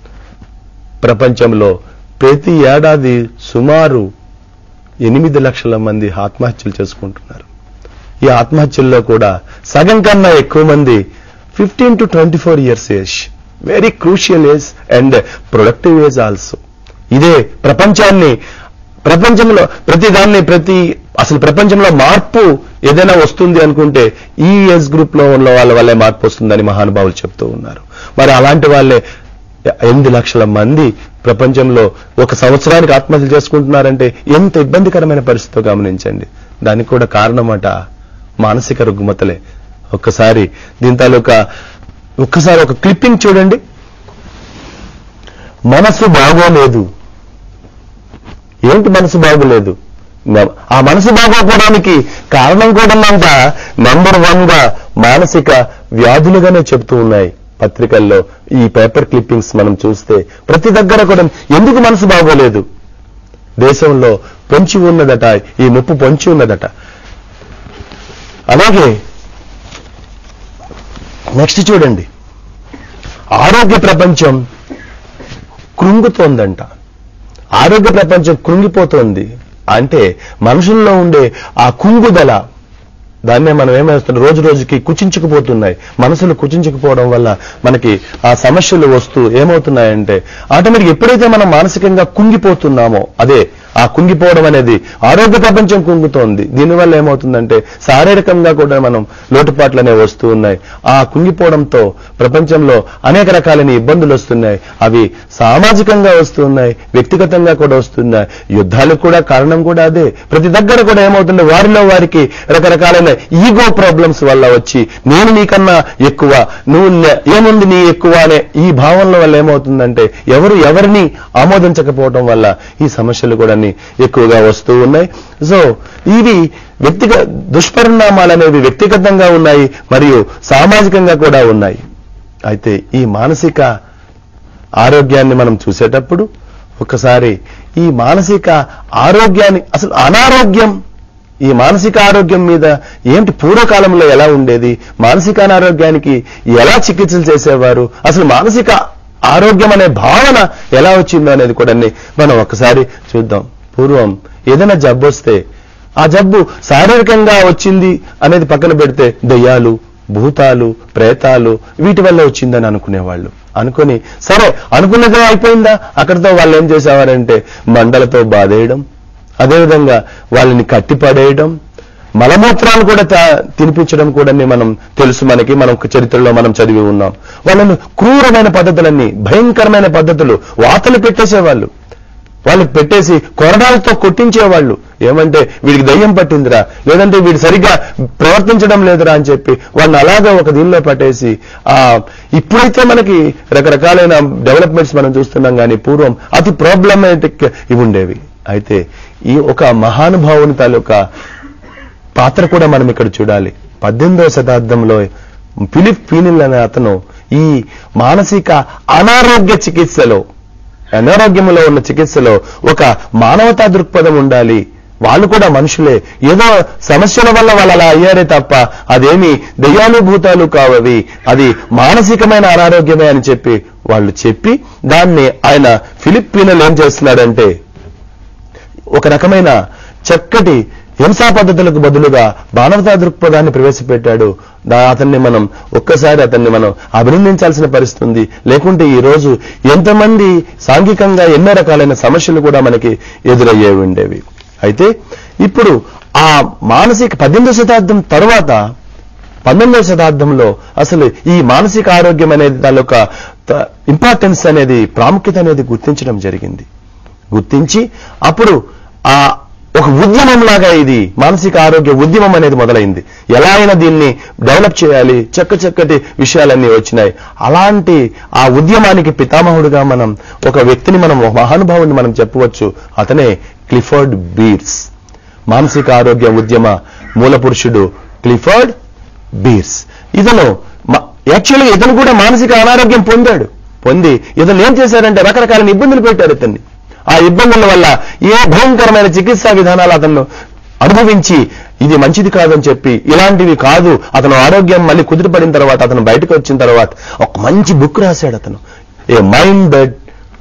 ప్రపంచంలో ప్రతి ఏడాది సుమారు ఎనిమిది లక్షల మంది ఆత్మహత్యలు చేసుకుంటున్నారు ఈ ఆత్మహత్యల్లో కూడా సగం కన్నా ఎక్కువ మంది fifteen to twenty four years age very crucial age and productive age also ఇదే ప్రపంచాన్ని ప్రపంచంలో ప్రతి దాన్ని ప్రతి అసలు ప్రపంచంలో మార్పు ఏదైనా వస్తుంది అనుకుంటే ఈ ఏజ్ గ్రూప్ లో ఉన్న వాళ్ళ వల్లే మార్పు వస్తుందని మహానుభావులు చెప్తూ ఉన్నారు మరి అలాంటి వాళ్ళే ఎనిమిది లక్షల మంది ప్రపంచంలో ఒక సంవత్సరానికి ఆత్మహత్య చేసుకుంటున్నారంటే ఎంత ఇబ్బందికరమైన పరిస్థితితో గమనించండి దానికి కూడా కారణమట మానసిక రుగ్మతలే ఒక్కసారి దీని తాలూకా ఒక్కసారి ఒక క్లిప్పింగ్ చూడండి మనసు బాగోలేదు ఏంటి మనసు బాగోలేదు మ- ఆ మనసు బాగోకపోవడానికి కారణం కూడా అంట నంబర్ వన్ గా మానసిక వ్యాధులుగానే చెప్తూ ఉన్నాయి పత్రికల్లో ఈ పేపర్ క్లిప్పింగ్స్ మనం చూస్తే ప్రతి దగ్గర కూడా ఎందుకు మనసు బాగోలేదు దేశంలో పొంచి ఉన్నదట ఈ ముప్పు పొంచి ఉన్నదట అలాగే నెక్స్ట్ చూడండి ఆరోగ్య ప్రపంచం కృంగుతోందంట ఆరోగ్య ప్రపంచం కృంగిపోతోంది అంటే మనుషుల్లో ఉండే ఆ కుంగుదల దాన్నే మనం ఏమేస్తున్నాం రోజు రోజుకి కుచించుకుపోతున్నాయి మనసులు కుచించుకుపోవడం వల్ల మనకి ఆ సమస్యలు వస్తూ ఏమవుతున్నాయంటే ఆటోమేటిక్ ఎప్పుడైతే మనం మానసికంగా కుంగిపోతున్నామో అదే ఆ కుంగిపోవడం అనేది ఆరోగ్య ప్రపంచం కుంగుతోంది దీనివల్ల ఏమవుతుందంటే శారీరకంగా కూడా మనం లోటుపాట్లు అనేవి వస్తూ ఉన్నాయి ఆ కుంగిపోవడంతో ప్రపంచంలో అనేక రకాలైన ఇబ్బందులు వస్తున్నాయి అవి సామాజికంగా వస్తున్నాయి వ్యక్తిగతంగా కూడా వస్తున్నాయి యుద్ధాలకు కూడా కారణం కూడా అదే ప్రతి దగ్గర కూడా ఏమవుతుంది వారిలో వారికి రకరకాలైన ఈగో ప్రాబ్లమ్స్ వల్ల వచ్చి నేను నీకన్నా ఎక్కువ నువ్వు నే- ఏముంది నీ ఎక్కువ అనే ఈ భావనల వల్ల ఏమవుతుందంటే ఎవరు ఎవరిని ఆమోదించకపోవడం వల్ల ఈ సమస్యలు కూడా ఎక్కువగా వస్తూ ఉన్నాయి సో ఇవి వ్యక్తిగత దుష్పరిణామాలు అనేవి వ్యక్తిగతంగా ఉన్నాయి మరియు సామాజికంగా కూడా ఉన్నాయి అయితే ఈ మానసిక ఆరోగ్యాన్ని మనం చూసేటప్పుడు ఒకసారి ఈ మానసిక ఆరోగ్యాన్ని అసలు అనారోగ్యం ఈ మానసిక ఆరోగ్యం మీద ఏంటి పూర్వకాలంలో ఎలా ఉండేది మానసిక అనారోగ్యానికి ఎలా చికిత్సలు చేసేవారు అసలు మానసిక ఆరోగ్యం అనే భావన ఎలా వచ్చిందో అనేది కూడా మనం ఒకసారి చూద్దాం పూర్వం ఏదైనా జబ్బు వస్తే ఆ జబ్బు శారీరకంగా వచ్చింది అనేది పక్కన పెడితే దయ్యాలు భూతాలు ప్రేతాలు వీటి వల్ల వచ్చిందని అనుకునేవాళ్ళు అనుకుని సరే అనుకున్నదే అయిపోయిందా అక్కడితో వాళ్ళు ఏం చేసేవారంటే మండలతో బాధేయడం అదేవిధంగా వాళ్ళని కట్టిపడేయడం మలమూత్రాలు కూడా తా- తినిపించడం కూడా మనం తెలుసు మనకి మనం చరిత్రలో మనం చదివి ఉన్నాం వాళ్ళని క్రూరమైన పద్ధతులన్నీ భయంకరమైన పద్ధతులు వాతలు పెట్టేసేవాళ్ళు వాళ్ళకి పెట్టేసి కొరడాలతో కొట్టించేవాళ్ళు ఏమంటే వీడికి దయ్యం పట్టిందిరా లేదంటే వీడు సరిగ్గా ప్రవర్తించడం లేదురా అని చెప్పి వాళ్ళని అలాగా ఒక దీనిలో పట్టేసి ఆ ఇప్పుడైతే మనకి రకరకాలైన డెవలప్మెంట్స్ మనం చూస్తున్నాం కానీ పూర్వం అతి ప్రాబ్లమాటిక్ ఇవి ఉండేవి అయితే ఈ ఒక మహానుభావుని తాలూకా పాత్ర కూడా మనం ఇక్కడ చూడాలి పద్దెనిమిదవ శతాబ్దంలో ఫిలిప్ ఫీనిల్ అనే అతను ఈ మానసిక అనారోగ్య చికిత్సలో అనారోగ్యంలో ఉన్న చికిత్సలో ఒక మానవతా దృక్పథం ఉండాలి వాళ్ళు కూడా మనుషులే ఏదో సమస్యల వల్ల వాళ్ళు అలా అయ్యారే తప్ప అదేమి దయ్యానుభూతాలు కావవి అది మానసికమైన అనారోగ్యమే అని చెప్పి వాళ్ళు చెప్పి దాన్ని ఆయన ఫిలిప్పీనలు ఏం చేస్తున్నాడంటే ఒక రకమైన చక్కటి హింసా పద్ధతులకు బదులుగా మానవతా దృక్పథాన్ని ప్రవేశపెట్టాడు దా అతన్ని మనం ఒక్కసారి అతన్ని మనం అభినందించాల్సిన పరిస్థితి ఉంది లేకుంటే ఈ రోజు ఎంతమంది సాంఘికంగా ఎన్నో రకాలైన సమస్యలు కూడా మనకి ఎదురయ్యే ఉండేవి అయితే ఇప్పుడు ఆ మానసిక పద్దెనిమిదవ శతాబ్దం తరువాత పంతొమ్మిదవ శతాబ్దంలో అసలు ఈ మానసిక ఆరోగ్యం అనేది తాలూకా ఇంపార్టెన్స్ అనేది ప్రాముఖ్యత అనేది గుర్తించడం జరిగింది గుర్తించి అప్పుడు ఆ ఒక ఉద్యమం లాగా ఇది మానసిక ఆరోగ్య ఉద్యమం అనేది మొదలైంది ఎలా అయినా దీన్ని డెవలప్ చేయాలి చక్క చక్కటి విషయాలన్నీ వచ్చినాయి అలాంటి ఆ ఉద్యమానికి పితామహుడుగా మనం ఒక వ్యక్తిని మనం ఒక మహానుభావుని మనం చెప్పవచ్చు అతనే క్లిఫర్డ్ బీర్స్ మానసిక ఆరోగ్య ఉద్యమ మూల పురుషుడు క్లిఫర్డ్ బీర్స్ ఇతను యాక్చువల్గా ఇతను కూడా మానసిక అనారోగ్యం పొందాడు పొంది ఇతను ఏం చేశారంటే రకరకాల ఇబ్బందులు పెట్టారు ఇతన్ని ఆ ఇబ్బందుల వల్ల ఏ భయంకరమైన చికిత్సా విధానాలు అతను అనుభవించి ఇది మంచిది కాదని చెప్పి ఇలాంటివి కాదు అతను ఆరోగ్యం మళ్ళీ కుదిరిపడిన తర్వాత అతను బయటకు వచ్చిన తర్వాత ఒక మంచి బుక్ రాశాడు అతను a mind that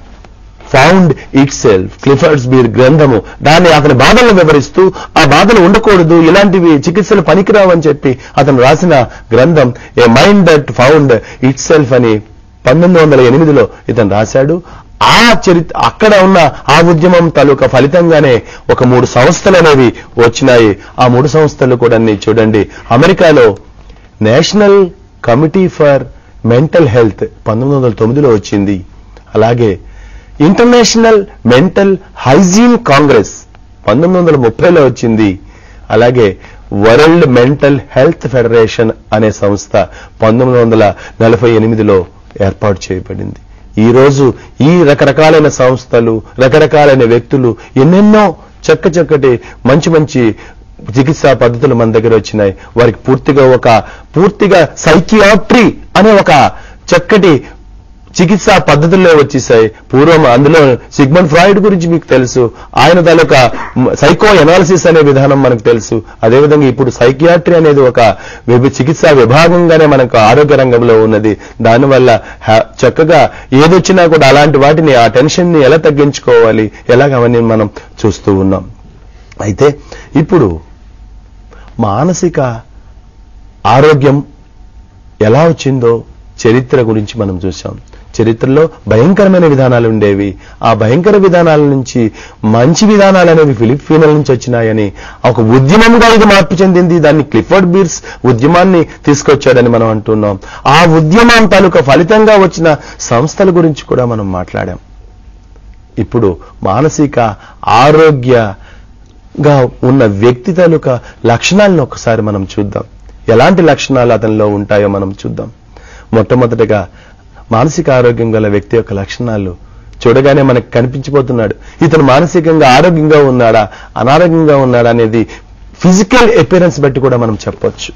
found itself Clifford's Beers గ్రంథము దాన్ని అతని బాధలను వివరిస్తూ ఆ బాధలు ఉండకూడదు ఇలాంటివి చికిత్సలు పనికిరావని చెప్పి అతను రాసిన గ్రంథం a mind that found itself అని పంతొమ్మిది వందల ఎనిమిదిలో ఇతను రాశాడు ఆ చరిత్ర అక్కడ ఉన్న ఆ ఉద్యమం తాలూకా ఫలితంగానే ఒక మూడు సంస్థలు అనేవి వచ్చినాయి ఆ మూడు సంస్థలు కూడా చూడండి అమెరికాలో national committee for mental health పంతొమ్మిది వందల తొమ్మిదిలో వచ్చింది అలాగే ఇంటర్నేషనల్ మెంటల్ హైజీన్ కాంగ్రెస్ పంతొమ్మిది వందల ముప్పైలో వచ్చింది అలాగే వరల్డ్ మెంటల్ హెల్త్ ఫెడరేషన్ అనే సంస్థ పంతొమ్మిది వందల నలభై ఎనిమిదిలో ఏర్పాటు చేయబడింది ఈ రోజు ఈ రకరకాలైన సంస్థలు రకరకాలైన వ్యక్తులు ఎన్నెన్నో చక్క చక్కటి మంచి మంచి చికిత్సా పద్ధతులు మన దగ్గర వచ్చినాయి వారికి పూర్తిగా ఒక పూర్తిగా సైకియాట్రీ అనే ఒక చక్కటి చికిత్సా పద్ధతుల్లో వచ్చేసాయి పూర్వం అందులో సిగ్మండ్ ఫ్రాయిడ్ గురించి మీకు తెలుసు ఆయన తాలూకా సైకో ఎనాలిసిస్ అనే విధానం మనకు తెలుసు అదేవిధంగా ఇప్పుడు సైకియాట్రీ అనేది ఒక విభ- చికిత్సా విభాగంగానే మనకు ఆరోగ్య రంగంలో ఉన్నది దానివల్ల హ్యా- చక్కగా ఏదొచ్చినా కూడా అలాంటి వాటిని ఆ టెన్షన్ ని ఎలా తగ్గించుకోవాలి ఎలాగ అవన్నీ మనం చూస్తూ ఉన్నాం అయితే ఇప్పుడు మానసిక ఆరోగ్యం ఎలా వచ్చిందో చరిత్ర గురించి మనం చూసాం చరిత్రలో భయంకరమైన విధానాలు ఉండేవి ఆ భయంకర విధానాల నుంచి మంచి విధానాలు అనేవి ఫిలిప్పీనల నుంచి వచ్చినాయని ఒక ఉద్యమంగా ఇది మార్పు చెందింది దాన్ని క్లిఫర్డ్ బీర్స్ ఉద్యమాన్ని తీసుకొచ్చాడని మనం అంటున్నాం ఆ ఉద్యమం తాలూకా ఫలితంగా వచ్చిన సంస్థల గురించి కూడా మనం మాట్లాడాం ఇప్పుడు మానసిక ఆరోగ్యగా ఉన్న వ్యక్తి తాలూకా లక్షణాలను ఒకసారి మనం చూద్దాం ఎలాంటి లక్షణాలు అతనిలో ఉంటాయో మనం చూద్దాం మొట్టమొదటిగా మానసిక ఆరోగ్యం గల వ్యక్తి యొక్క లక్షణాలు చూడగానే మనకు కనిపించిపోతున్నాడు ఇతను మానసికంగా ఆరోగ్యంగా ఉన్నాడా అనారోగ్యంగా ఉన్నాడా అనేది ఫిజికల్ అపిరెన్స్ బట్టి కూడా మనం చెప్పొచ్చు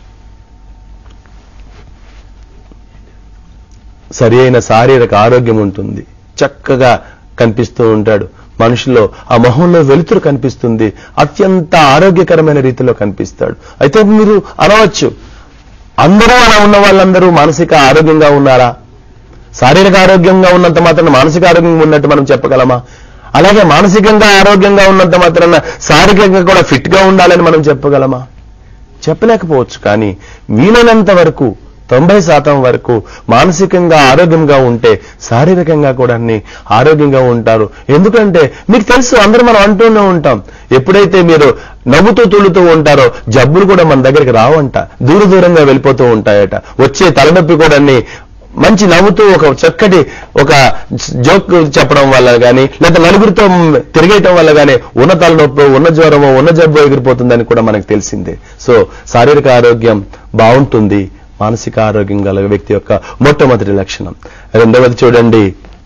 సరి అయిన శారీరక ఆరోగ్యం ఉంటుంది చక్కగా కనిపిస్తూ ఉంటాడు మనుషుల్లో ఆ మొహంలో వెలుతురు కనిపిస్తుంది అత్యంత ఆరోగ్యకరమైన రీతిలో కనిపిస్తాడు అయితే మీరు అనవచ్చు అందరూ అలా ఉన్న వాళ్ళందరూ మానసిక ఆరోగ్యంగా ఉన్నారా శారీరక ఆరోగ్యంగా ఉన్నంత మాత్రాన మానసిక ఆరోగ్యంగా ఉన్నట్టు మనం చెప్పగలమా అలాగే మానసికంగా ఆరోగ్యంగా ఉన్నంత మాత్రాన శారీరకంగా కూడా ఫిట్ గా ఉండాలని మనం చెప్పగలమా చెప్పలేకపోవచ్చు కానీ వీలైనంత వరకు తొంభై శాతం వరకు మానసికంగా ఆరోగ్యంగా ఉంటే శారీరకంగా కూడా అన్ని ఆరోగ్యంగా ఉంటారు ఎందుకంటే మీకు తెలుసు అందరూ మనం అంటూనే ఉంటాం ఎప్పుడైతే మీరు నవ్వుతూ తుళ్ళుతూ ఉంటారో జబ్బులు కూడా మన దగ్గరికి రావంట దూర దూరంగా వెళ్ళిపోతూ ఉంటాయట వచ్చే తలనొప్పి కూడా అన్ని మంచి నవ్వుతూ ఒక చక్కటి ఒక జోక్ చెప్పడం వల్ల కానీ లేదా నలుగురితో తిరిగేయటం వల్ల కానీ ఉన్న తలనొప్పి ఉన్న జ్వరమో ఉన్న జబ్బు ఎగిరిపోతుందని కూడా మనకు తెలిసిందే సో శారీరక ఆరోగ్యం బాగుంటుంది మానసిక ఆరోగ్యం గల వ్యక్తి యొక్క మొట్టమొదటి లక్షణం రెండవది చూడండి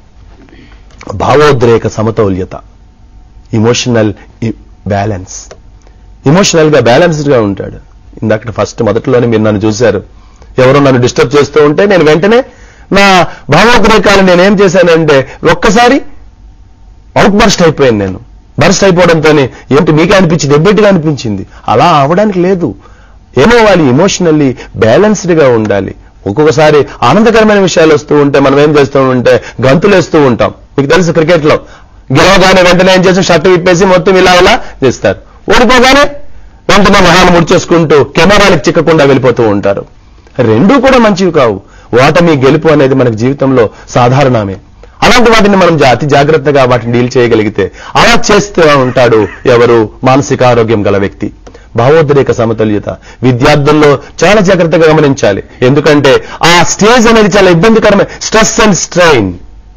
భావోద్రేక సమతౌల్యత ఇమోషనల్ బ్యాలెన్స్ ఇమోషనల్ గా బ్యాలెన్స్డ్ గా ఉంటాడు ఇందాక ఫస్ట్ మొదట్లోనే మీరు నన్ను చూశారు ఎవరో నన్ను డిస్టర్బ్ చేస్తూ ఉంటే నేను వెంటనే నా భావోద్రేకాలు నేనేం చేశానంటే ఒక్కసారి అవుట్ బర్స్ట్ అయిపోయాను నేను బర్స్ట్ అయిపోవడంతో ఏంటి మీకే అనిపించింది ఎబ్బెట్టుగా అనిపించింది అలా అవడానికి లేదు ఏమో వాళ్ళు ఇమోషనల్లీ బ్యాలెన్స్డ్ గా ఉండాలి ఒక్కొక్కసారి ఆనందకరమైన విషయాలు వస్తూ ఉంటే మనం ఏం చేస్తూ ఉంటే గంతులు వేస్తూ ఉంటాం మీకు తెలుసు క్రికెట్ లో గెలవగానే వెంటనే ఏం చేసి షర్ట్ విప్పేసి మొత్తం ఇలా ఇలా చేస్తారు ఓడిపోగానే వెంటనే మహాన్ని ముడిచేసుకుంటూ కెమెరాలకు చిక్కకుండా వెళ్ళిపోతూ ఉంటారు రెండూ కూడా మంచివి కావు ఓటమి గెలుపు అనేది మనకి జీవితంలో సాధారణమే అలాంటి వాటిని మనం జా- అతి జాగ్రత్తగా వాటిని డీల్ చేయగలిగితే అలా చేస్తూ ఉంటాడు ఎవరు మానసిక ఆరోగ్యం గల వ్యక్తి భావోద్రేక సమతుల్యత విద్యార్థుల్లో చాలా జాగ్రత్తగా గమనించాలి ఎందుకంటే ఆ స్టేజ్ అనేది చాలా ఇబ్బందికరమైన stress and strain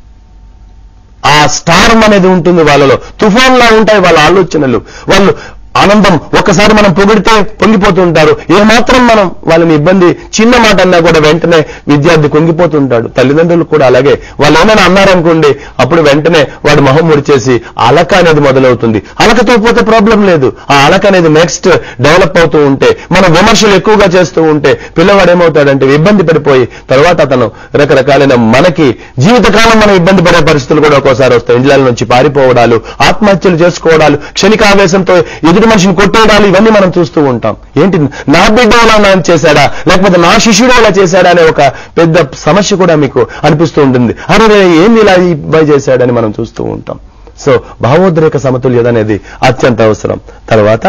uh storm అనేది ఉంటుంది వాళ్ళలో తుఫాన్లా ఉంటాయి వాళ్ళ ఆలోచనలు వాళ్ళు ఆనందం ఒక్కసారి మనం పొగిడితే పొంగిపోతూ ఉంటారు ఏమాత్రం మనం వాళ్ళని ఇబ్బంది చిన్న మాట అన్నా కూడా వెంటనే విద్యార్థి కుంగిపోతుంటాడు తల్లిదండ్రులు కూడా అలాగే వాళ్ళు ఏమైనా అన్నారనుకోండి అప్పుడు వెంటనే వాడు మొహం ముడిచేసి అలక అనేది మొదలవుతుంది అలకతో పోతే ప్రాబ్లం లేదు ఆ అలక అనేది నెక్స్ట్ డెవలప్ అవుతూ ఉంటే మనం విమర్శలు ఎక్కువగా చేస్తూ ఉంటే పిల్లవాడు ఏమవుతాడంటే ఇబ్బంది పడిపోయి తర్వాత అతను రకరకాలైన మనకి జీవితకాలం మనం ఇబ్బంది పడే పరిస్థితులు కూడా ఒక్కోసారి వస్తాయి ఇండ్ల నుంచి పారిపోవడాలు ఆత్మహత్యలు చేసుకోవడాలు క్షణికావేశంతో ఎదుటి మనిషిని కొట్టేయడాలు ఇవన్నీ మనం చూస్తూ ఉంటాం ఏంటి నా బిడ్డ ఇలా నా చేశాడా లేకపోతే నా శిష్యుడు ఇలా చేశాడా అనే ఒక పెద్ద సమస్య కూడా మీకు అనిపిస్తూ ఉంటుంది అరే రే, ఏంది ఇలా ఈ అబ్బాయి చేశాడని మనం చూస్తూ ఉంటాం సో భావోద్రేక సమతుల్యత అనేది అత్యంత అవసరం తర్వాత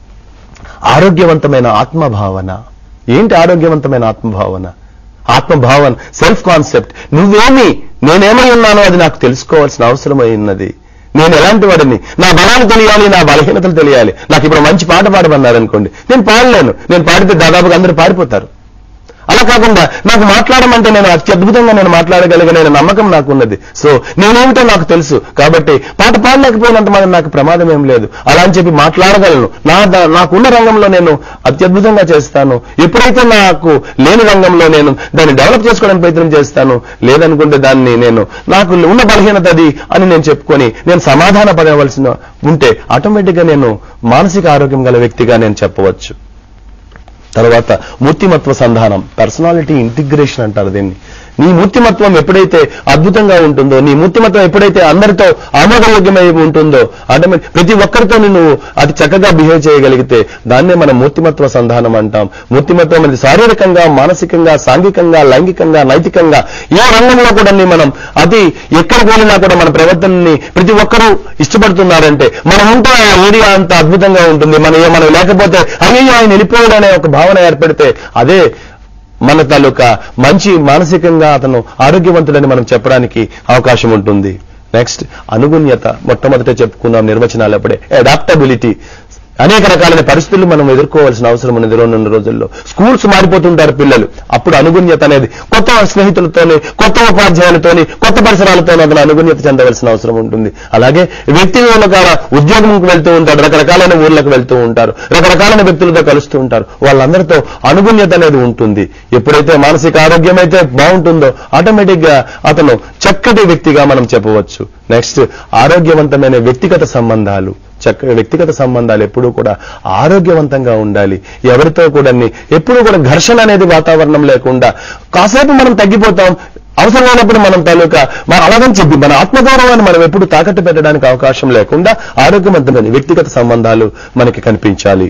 ఆరోగ్యవంతమైన ఆత్మభావన ఏంటి ఆరోగ్యవంతమైన ఆత్మభావన ఆత్మభావన సెల్ఫ్ కాన్సెప్ట్ నువ్వేమి నేనేమై ఉన్నానో అది నాకు తెలుసుకోవాల్సిన అవసరమై ఉన్నది నేను ఎలాంటి వాడిని నా బలాలు తెలియాలి నా బలహీనతలు తెలియాలి నాకు ఇప్పుడు మంచి పాట పాడమన్నారు అనుకోండి నేను పాడలేను నేను పాడితే దాదాపుగా అందరూ పారిపోతారు అలా కాకుండా నాకు మాట్లాడమంటే నేను అత్యద్భుతంగా నేను మాట్లాడగలిగిన నమ్మకం నాకు ఉన్నది సో నేనేమిటో నాకు తెలుసు కాబట్టి పాట పాడలేకపోయినంత మాత్రం నాకు ప్రమాదం ఏం లేదు అలా అని చెప్పి మాట్లాడగలను నా ద- నాకున్న రంగంలో నేను అత్యద్భుతంగా చేస్తాను ఎప్పుడైతే నాకు లేని రంగంలో నేను దాన్ని డెవలప్ చేసుకోవడానికి ప్రయత్నం చేస్తాను లేదనుకుంటే దాన్ని నేను నాకు ఉన్న బలహీనత అది అని నేను చెప్పుకొని నేను సమాధాన పడవలసిన ఉంటే ఆటోమేటిక్ గా నేను మానసిక ఆరోగ్యం గల వ్యక్తిగా నేను చెప్పవచ్చు తర్వాత మూర్తిమత్వ సంధానం పర్సనాలిటీ ఇంటిగ్రేషన్ అంటారు దీన్ని నీ మూర్తిమత్వం ఎప్పుడైతే అద్భుతంగా ఉంటుందో నీ మూర్తిమత్వం ఎప్పుడైతే అందరితో ఆమోదయోగ్యమై ఉంటుందో ఆటోమేటిక్ ప్రతి ఒక్కరితో నువ్వు అతి చక్కగా బిహేవ్ చేయగలిగితే దాన్నే మనం మూర్తిమత్వ సంధానం అంటాం మూర్తిమత్వం అనేది శారీరకంగా మానసికంగా సాంఘికంగా లైంగికంగా నైతికంగా ఏ రంగంలో కూడా నీ మనం అతి ఎక్కడ పోయినా కూడా మన ప్రవర్తనని ప్రతి ఒక్కరూ ఇష్టపడుతున్నారంటే మనం ఉంటే ఆ ఏరియా అంత అద్భుతంగా ఉంటుంది మన మనం లేకపోతే అయ్యో ఆయన వెళ్ళిపోయాడు అనే ఒక భావన ఏర్పడితే అదే మన తాలూకా మంచి మానసికంగా అతను ఆరోగ్యవంతుడని మనం చెప్పడానికి అవకాశం ఉంటుంది నెక్స్ట్ అనుగుణ్యత మొట్టమొదట చెప్పుకున్నాం నిర్వచనాలు అప్పుడే అడాప్టబిలిటీ అనేక రకాలైన పరిస్థితులు మనం ఎదుర్కోవాల్సిన అవసరం ఉన్నది రెండు రోజుల్లో స్కూల్స్ మారిపోతుంటారు పిల్లలు అప్పుడు అనుగుణ్యత అనేది కొత్త స్నేహితులతోని కొత్త ఉపాధ్యాయులతోని కొత్త పరిసరాలతోని అతను అనుగుణ్యత చెందవలసిన అవసరం ఉంటుంది అలాగే వ్యక్తిగత కాల ఉద్యోగంకి వెళ్తూ ఉంటారు రకరకాలైన ఊర్లకు వెళ్తూ ఉంటారు రకరకాలైన వ్యక్తులతో కలుస్తూ ఉంటారు వాళ్ళందరితో అనుగుణ్యత అనేది ఉంటుంది ఎప్పుడైతే మానసిక ఆరోగ్యం అయితే బాగుంటుందో ఆటోమేటిక్ గా అతను చక్కటి వ్యక్తిగా మనం చెప్పవచ్చు నెక్స్ట్ ఆరోగ్యవంతమైన వ్యక్తిగత సంబంధాలు చక్క వ్యక్తిగత సంబంధాలు ఎప్పుడూ కూడా ఆరోగ్యవంతంగా ఉండాలి ఎవరితో కూడా ఎప్పుడూ కూడా ఘర్షణ అనేది వాతావరణం లేకుండా కాసేపు మనం తగ్గిపోతాం అవసరమైనప్పుడు మనం తాలూకా మన అలాగని చెప్పి మన ఆత్మగౌరవాన్ని మనం ఎప్పుడు తాకట్టు పెట్టడానికి అవకాశం లేకుండా ఆరోగ్యవంతమైన వ్యక్తిగత సంబంధాలు మనకి కనిపించాలి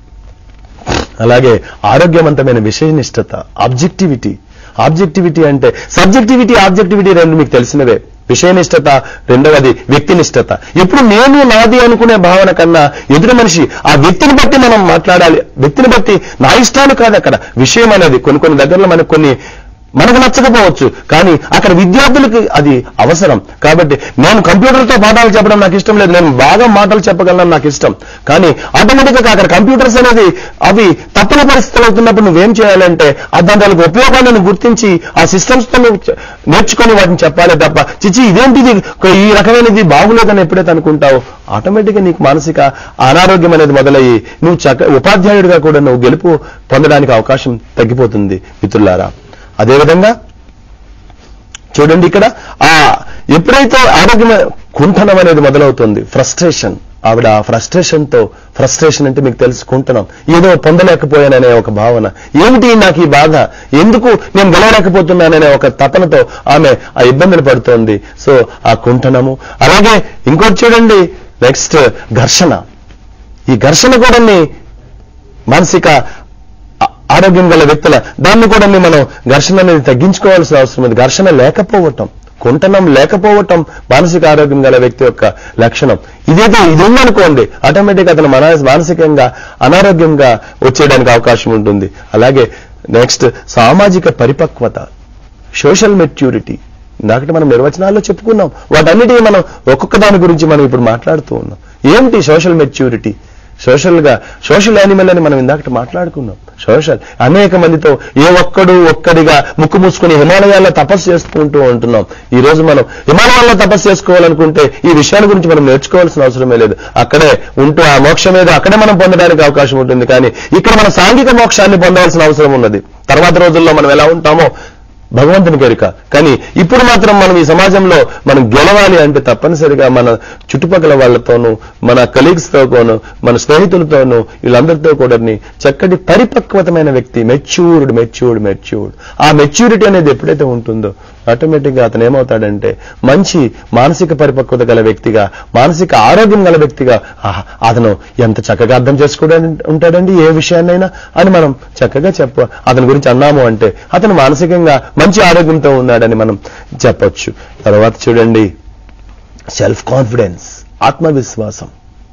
అలాగే ఆరోగ్యవంతమైన విషయనిష్టత ఆబ్జెక్టివిటీ ఆబ్జెక్టివిటీ అంటే సబ్జెక్టివిటీ ఆబ్జెక్టివిటీ రెండు మీకు తెలిసినవే విషయనిష్టత రెండవది వ్యక్తినిష్టత ఇప్పుడు నేను నాది అనుకునే భావన కన్నా ఎదుటి మనిషి ఆ వ్యక్తిని బట్టి మనం మాట్లాడాలి వ్యక్తిని బట్టి నా ఇష్టాలు కాదు అక్కడ విషయం అనేది కొన్ని కొన్ని దగ్గరలో మనకు కొన్ని మనకు నచ్చకపోవచ్చు కానీ అక్కడ విద్యార్థులకి అది అవసరం కాబట్టి నేను కంప్యూటర్తో పాఠాలు చెప్పడం నాకు ఇష్టం లేదు నేను బాగా మాటలు చెప్పగలను నాకు ఇష్టం కానీ ఆటోమేటిక్గా అక్కడ కంప్యూటర్స్ అనేది అవి తప్పని పరిస్థితులు అవుతున్నప్పుడు నువ్వేం చేయాలంటే ఆ దాని దానికి ఉపయోగాలను గుర్తించి ఆ సిస్టమ్స్ తో నువ్వు చ- నేర్చుకొని వాటిని చెప్పాలి తప్ప చిచి ఇదేంటిది ఈ రకమైనది బాగులేదని ఎప్పుడైతే అనుకుంటావో ఆటోమేటిక్గా నీకు మానసిక అనారోగ్యం అనేది మొదలయ్యి నువ్వు చక్క ఉపాధ్యాయుడిగా కూడా నువ్వు గెలుపు పొందడానికి అవకాశం తగ్గిపోతుంది మిత్రులారా అదేవిధంగా చూడండి ఇక్కడ ఆ ఎప్పుడైతే ఆరోగ్యం కుంఠనం అనేది మొదలవుతుంది ఫ్రస్ట్రేషన్ ఆవిడ ఆ ఫ్రస్ట్రేషన్ తో ఫ్రస్ట్రేషన్ అంటే మీకు తెలుసు కుంఠనం ఏదో పొందలేకపోయాననే ఒక భావన ఏమిటి నాకు ఈ బాధ ఎందుకు నేను గెలవలేకపోతున్నాననే ఒక తపనతో ఆమె ఆ ఇబ్బందులు పడుతోంది సో ఆ కుంఠనము అలాగే ఇంకోటి చూడండి నెక్స్ట్ ఘర్షణ ఈ ఘర్షణ కూడా మానసిక ఆ- ఆరోగ్యం గల వ్యక్తుల దాన్ని కూడా మనం ఘర్షణ అనేది తగ్గించుకోవాల్సిన అవసరం ఉంది ఘర్షణ లేకపోవటం కుంటనం లేకపోవటం మానసిక ఆరోగ్యం గల వ్యక్తి యొక్క లక్షణం ఇదేదో ఇది ఉందనుకోండి ఆటోమేటిక్ అతను మన మానసికంగా అనారోగ్యంగా వచ్చేయడానికి అవకాశం ఉంటుంది అలాగే నెక్స్ట్ సామాజిక పరిపక్వత సోషల్ మెచ్యూరిటీ ఇందాకటి మనం నిర్వచనాల్లో చెప్పుకున్నాం వాటన్నిటికీ మనం ఒక్కొక్క దాని గురించి మనం ఇప్పుడు మాట్లాడుతూ ఉన్నాం ఏమిటి సోషల్ మెచ్యూరిటీ సోషల్ గా సోషల్ యానిమల్ అని మనం ఇందాకటి మాట్లాడుకున్నాం సోషల్ అనేక మందితో ఏ ఒక్కడు ఒక్కడిగా ముక్కు మూసుకుని హిమాలయాల్లో తపస్సు చేసుకుంటూ ఉంటున్నాం ఈ రోజు మనం హిమాలయాల్లో తపస్సు చేసుకోవాలనుకుంటే ఈ విషయాల గురించి మనం నేర్చుకోవాల్సిన అవసరమే లేదు అక్కడే ఉంటూ ఆ మోక్షం ఏదో అక్కడే మనం పొందడానికి అవకాశం ఉంటుంది కానీ ఇక్కడ మన సాంఘిక మోక్షాన్ని పొందవలసిన అవసరం ఉన్నది తర్వాత రోజుల్లో మనం ఎలా ఉంటామో భగవంతుని కోరిక కానీ ఇప్పుడు మాత్రం మనం ఈ సమాజంలో మనం గెలవాలి అంటే తప్పనిసరిగా మన చుట్టుపక్కల వాళ్ళతోనూ మన కలీగ్స్ తోను మన స్నేహితులతోనూ వీళ్ళందరితో కూడా చక్కటి పరిపక్వతమైన వ్యక్తి matured matured matured uh maturity అనేది ఎప్పుడైతే ఉంటుందో ఆటోమేటిక్ గా అతను ఏమవుతాడంటే మంచి మానసిక పరిపక్వత గల వ్యక్తిగా మానసిక ఆరోగ్యం గల వ్యక్తిగా ఆహా, అతను ఎంత చక్కగా అర్థం చేసుకోవడం ఉంటాడండి ఏ విషయాన్నైనా అని మనం చక్కగా చెప్ప అతని గురించి అన్నాము అంటే అతను మానసికంగా మంచి ఆరోగ్యంతో ఉన్నాడని మనం చెప్పొచ్చు తర్వాత చూడండి సెల్ఫ్ కాన్ఫిడెన్స్ ఆత్మవిశ్వాసం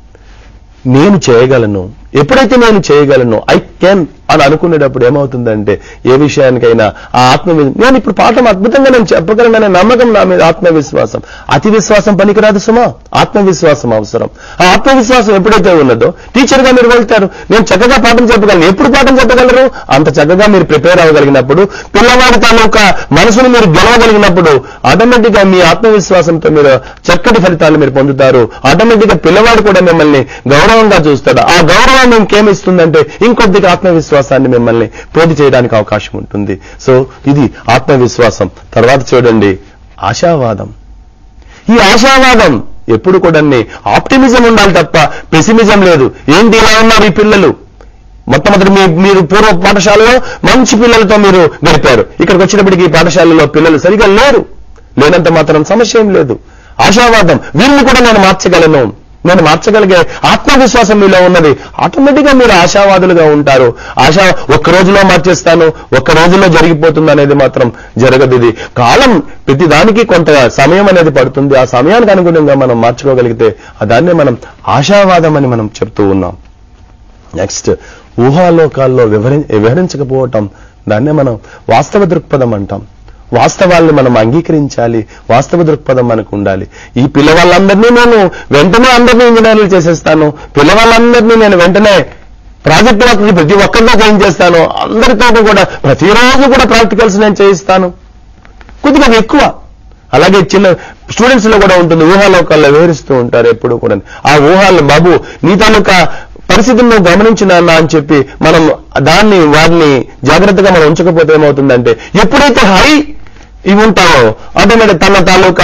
నేను చేయగలను ఎప్పుడైతే నేను చేయగలను ఐ కెన్ అని అనుకునేటప్పుడు ఏమవుతుందంటే ఏ విషయానికైనా ఆ ఆత్మవి నేను ఇప్పుడు పాఠం అద్భుతంగా నేను చెప్పగలననే నమ్మకం నా మీద ఆత్మవిశ్వాసం అతి విశ్వాసం పనికిరాదు సుమా ఆత్మవిశ్వాసం అవసరం ఆ ఆత్మవిశ్వాసం ఎప్పుడైతే ఉన్నదో టీచర్ గా మీరు వెళ్తారు నేను చక్కగా పాఠం చెప్పగలను ఎప్పుడు పాఠం చెప్పగలరు అంత చక్కగా మీరు ప్రిపేర్ అవ్వగలిగినప్పుడు పిల్లవాడి తాలూకా మనసును మీరు గెలవగలిగినప్పుడు ఆటోమేటిక్ గా మీ ఆత్మవిశ్వాసంతో మీరు చక్కటి ఫలితాలు మీరు పొందుతారు ఆటోమేటిక్ గా పిల్లవాడు కూడా మిమ్మల్ని గౌరవంగా చూస్తాడు ఆ గౌరవం ఇంకేమిస్తుందంటే ఇంకొద్దిగా ఆత్మవిశ్వాసాన్ని మిమ్మల్ని పోటీ చేయడానికి అవకాశం ఉంటుంది సో ఇది ఆత్మవిశ్వాసం తర్వాత చూడండి ఆశావాదం ఈ ఆశావాదం ఎప్పుడు కూడా ఆప్టిమిజం ఉండాలి తప్ప పెసిమిజం లేదు ఏంటి ఇలా ఉన్నారు ఈ పిల్లలు మొట్టమొదటి మీ మీరు పూర్వ పాఠశాలలో మంచి పిల్లలతో మీరు గడిపారు ఇక్కడికి వచ్చినప్పటికీ ఈ పాఠశాలలో పిల్లలు సరిగా లేరు లేనంత మాత్రం సమస్య ఏం లేదు ఆశావాదం వీరిని కూడా నేను మార్చగలను నేను మార్చగలిగే ఆత్మవిశ్వాసం మీలో ఉన్నది ఆటోమేటిక్ గా మీరు ఆశావాదులుగా ఉంటారు ఆశా ఒక్క రోజులో మార్చేస్తాను ఒక్క రోజులో జరిగిపోతుంది అనేది మాత్రం జరగదు ఇది కాలం ప్రతి దానికి కొంత సమయం అనేది పడుతుంది ఆ సమయానికి అనుగుణంగా మనం మార్చుకోగలిగితే ఆ దాన్నే మనం ఆశావాదం అని మనం చెప్తూ ఉన్నాం నెక్స్ట్ ఊహాలోకాల్లో వివరి వివరించకపోవటం దాన్నే మనం వాస్తవ దృక్పథం అంటాం వాస్తవాల్ని మనం అంగీకరించాలి వాస్తవ దృక్పథం మనకు ఉండాలి ఈ పిల్లవాళ్ళందరినీ నేను వెంటనే అందరినీ ఇంజనీర్లు చేసేస్తాను పిల్లవాళ్ళందరినీ నేను వెంటనే ప్రాజెక్ట్ వర్క్ ప్రతి ఒక్కరితో జాయిన్ చేస్తాను అందరితో కూడా ప్రతిరోజు కూడా ప్రాక్టికల్స్ నేను చేయిస్తాను కొద్దిగా ఎక్కువ అలాగే చిన్న స్టూడెంట్స్ లో కూడా ఉంటుంది ఊహాలోకాల్లో వివరిస్తూ ఉంటారు ఎప్పుడు కూడా ఆ ఊహాలు బాబు నీ తాలూకా పరిస్థితిని నువ్వు గమనించిన అన్న అని చెప్పి మనం దాన్ని వారిని జాగ్రత్తగా మనం ఉంచకపోతే ఏమవుతుందంటే ఎప్పుడైతే హై ఇవి ఉంటావో ఆటోమేటిక్ తన తాలూకా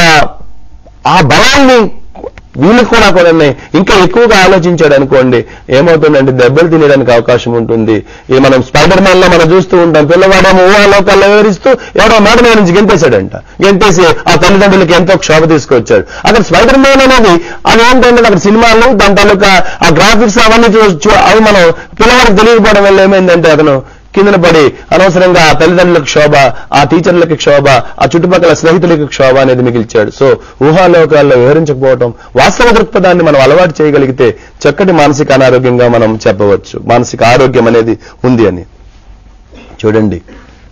ఆ బలాన్ని వీళ్ళకి కూడా కూడా ఇంకా ఎక్కువగా ఆలోచించాడు అనుకోండి ఏమవుతుందంటే దెబ్బలు తినడానికి అవకాశం ఉంటుంది ఈ మనం స్పైడర్ మ్యాన్ లో మనం చూస్తూ ఉంటాం పిల్లవాడేమో ఊహాలోకాల్లో వివరిస్తూ ఎవడో మేడ మీద నుంచి గెంతేశాడంట గెంతేసి ఆ తల్లిదండ్రులకి ఎంతో క్షోభ తీసుకొచ్చాడు అక్కడ స్పైడర్ మ్యాన్ అనేది అది ఏంటంటే అక్కడ సినిమాలు దాని తాలూకా ఆ గ్రాఫిక్స్ అవన్నీ చూ చూ- అవి మనం పిల్లవాడికి తెలియకపోవడం వల్ల ఏమైందంటే అతను కిందన పడి అనవసరంగా ఆ తల్లిదండ్రులకు క్షోభ ఆ టీచర్లకి క్షోభ ఆ చుట్టుపక్కల స్నేహితులకి క్షోభ అనేది మిగిల్చాడు సో ఊహాలోకాల్లో వివరించకపోవటం వాస్తవ దృక్పథాన్ని మనం అలవాటు చేయగలిగితే చక్కటి మానసిక అనారోగ్యంగా మనం చెప్పవచ్చు మానసిక ఆరోగ్యం అనేది ఉంది అని చూడండి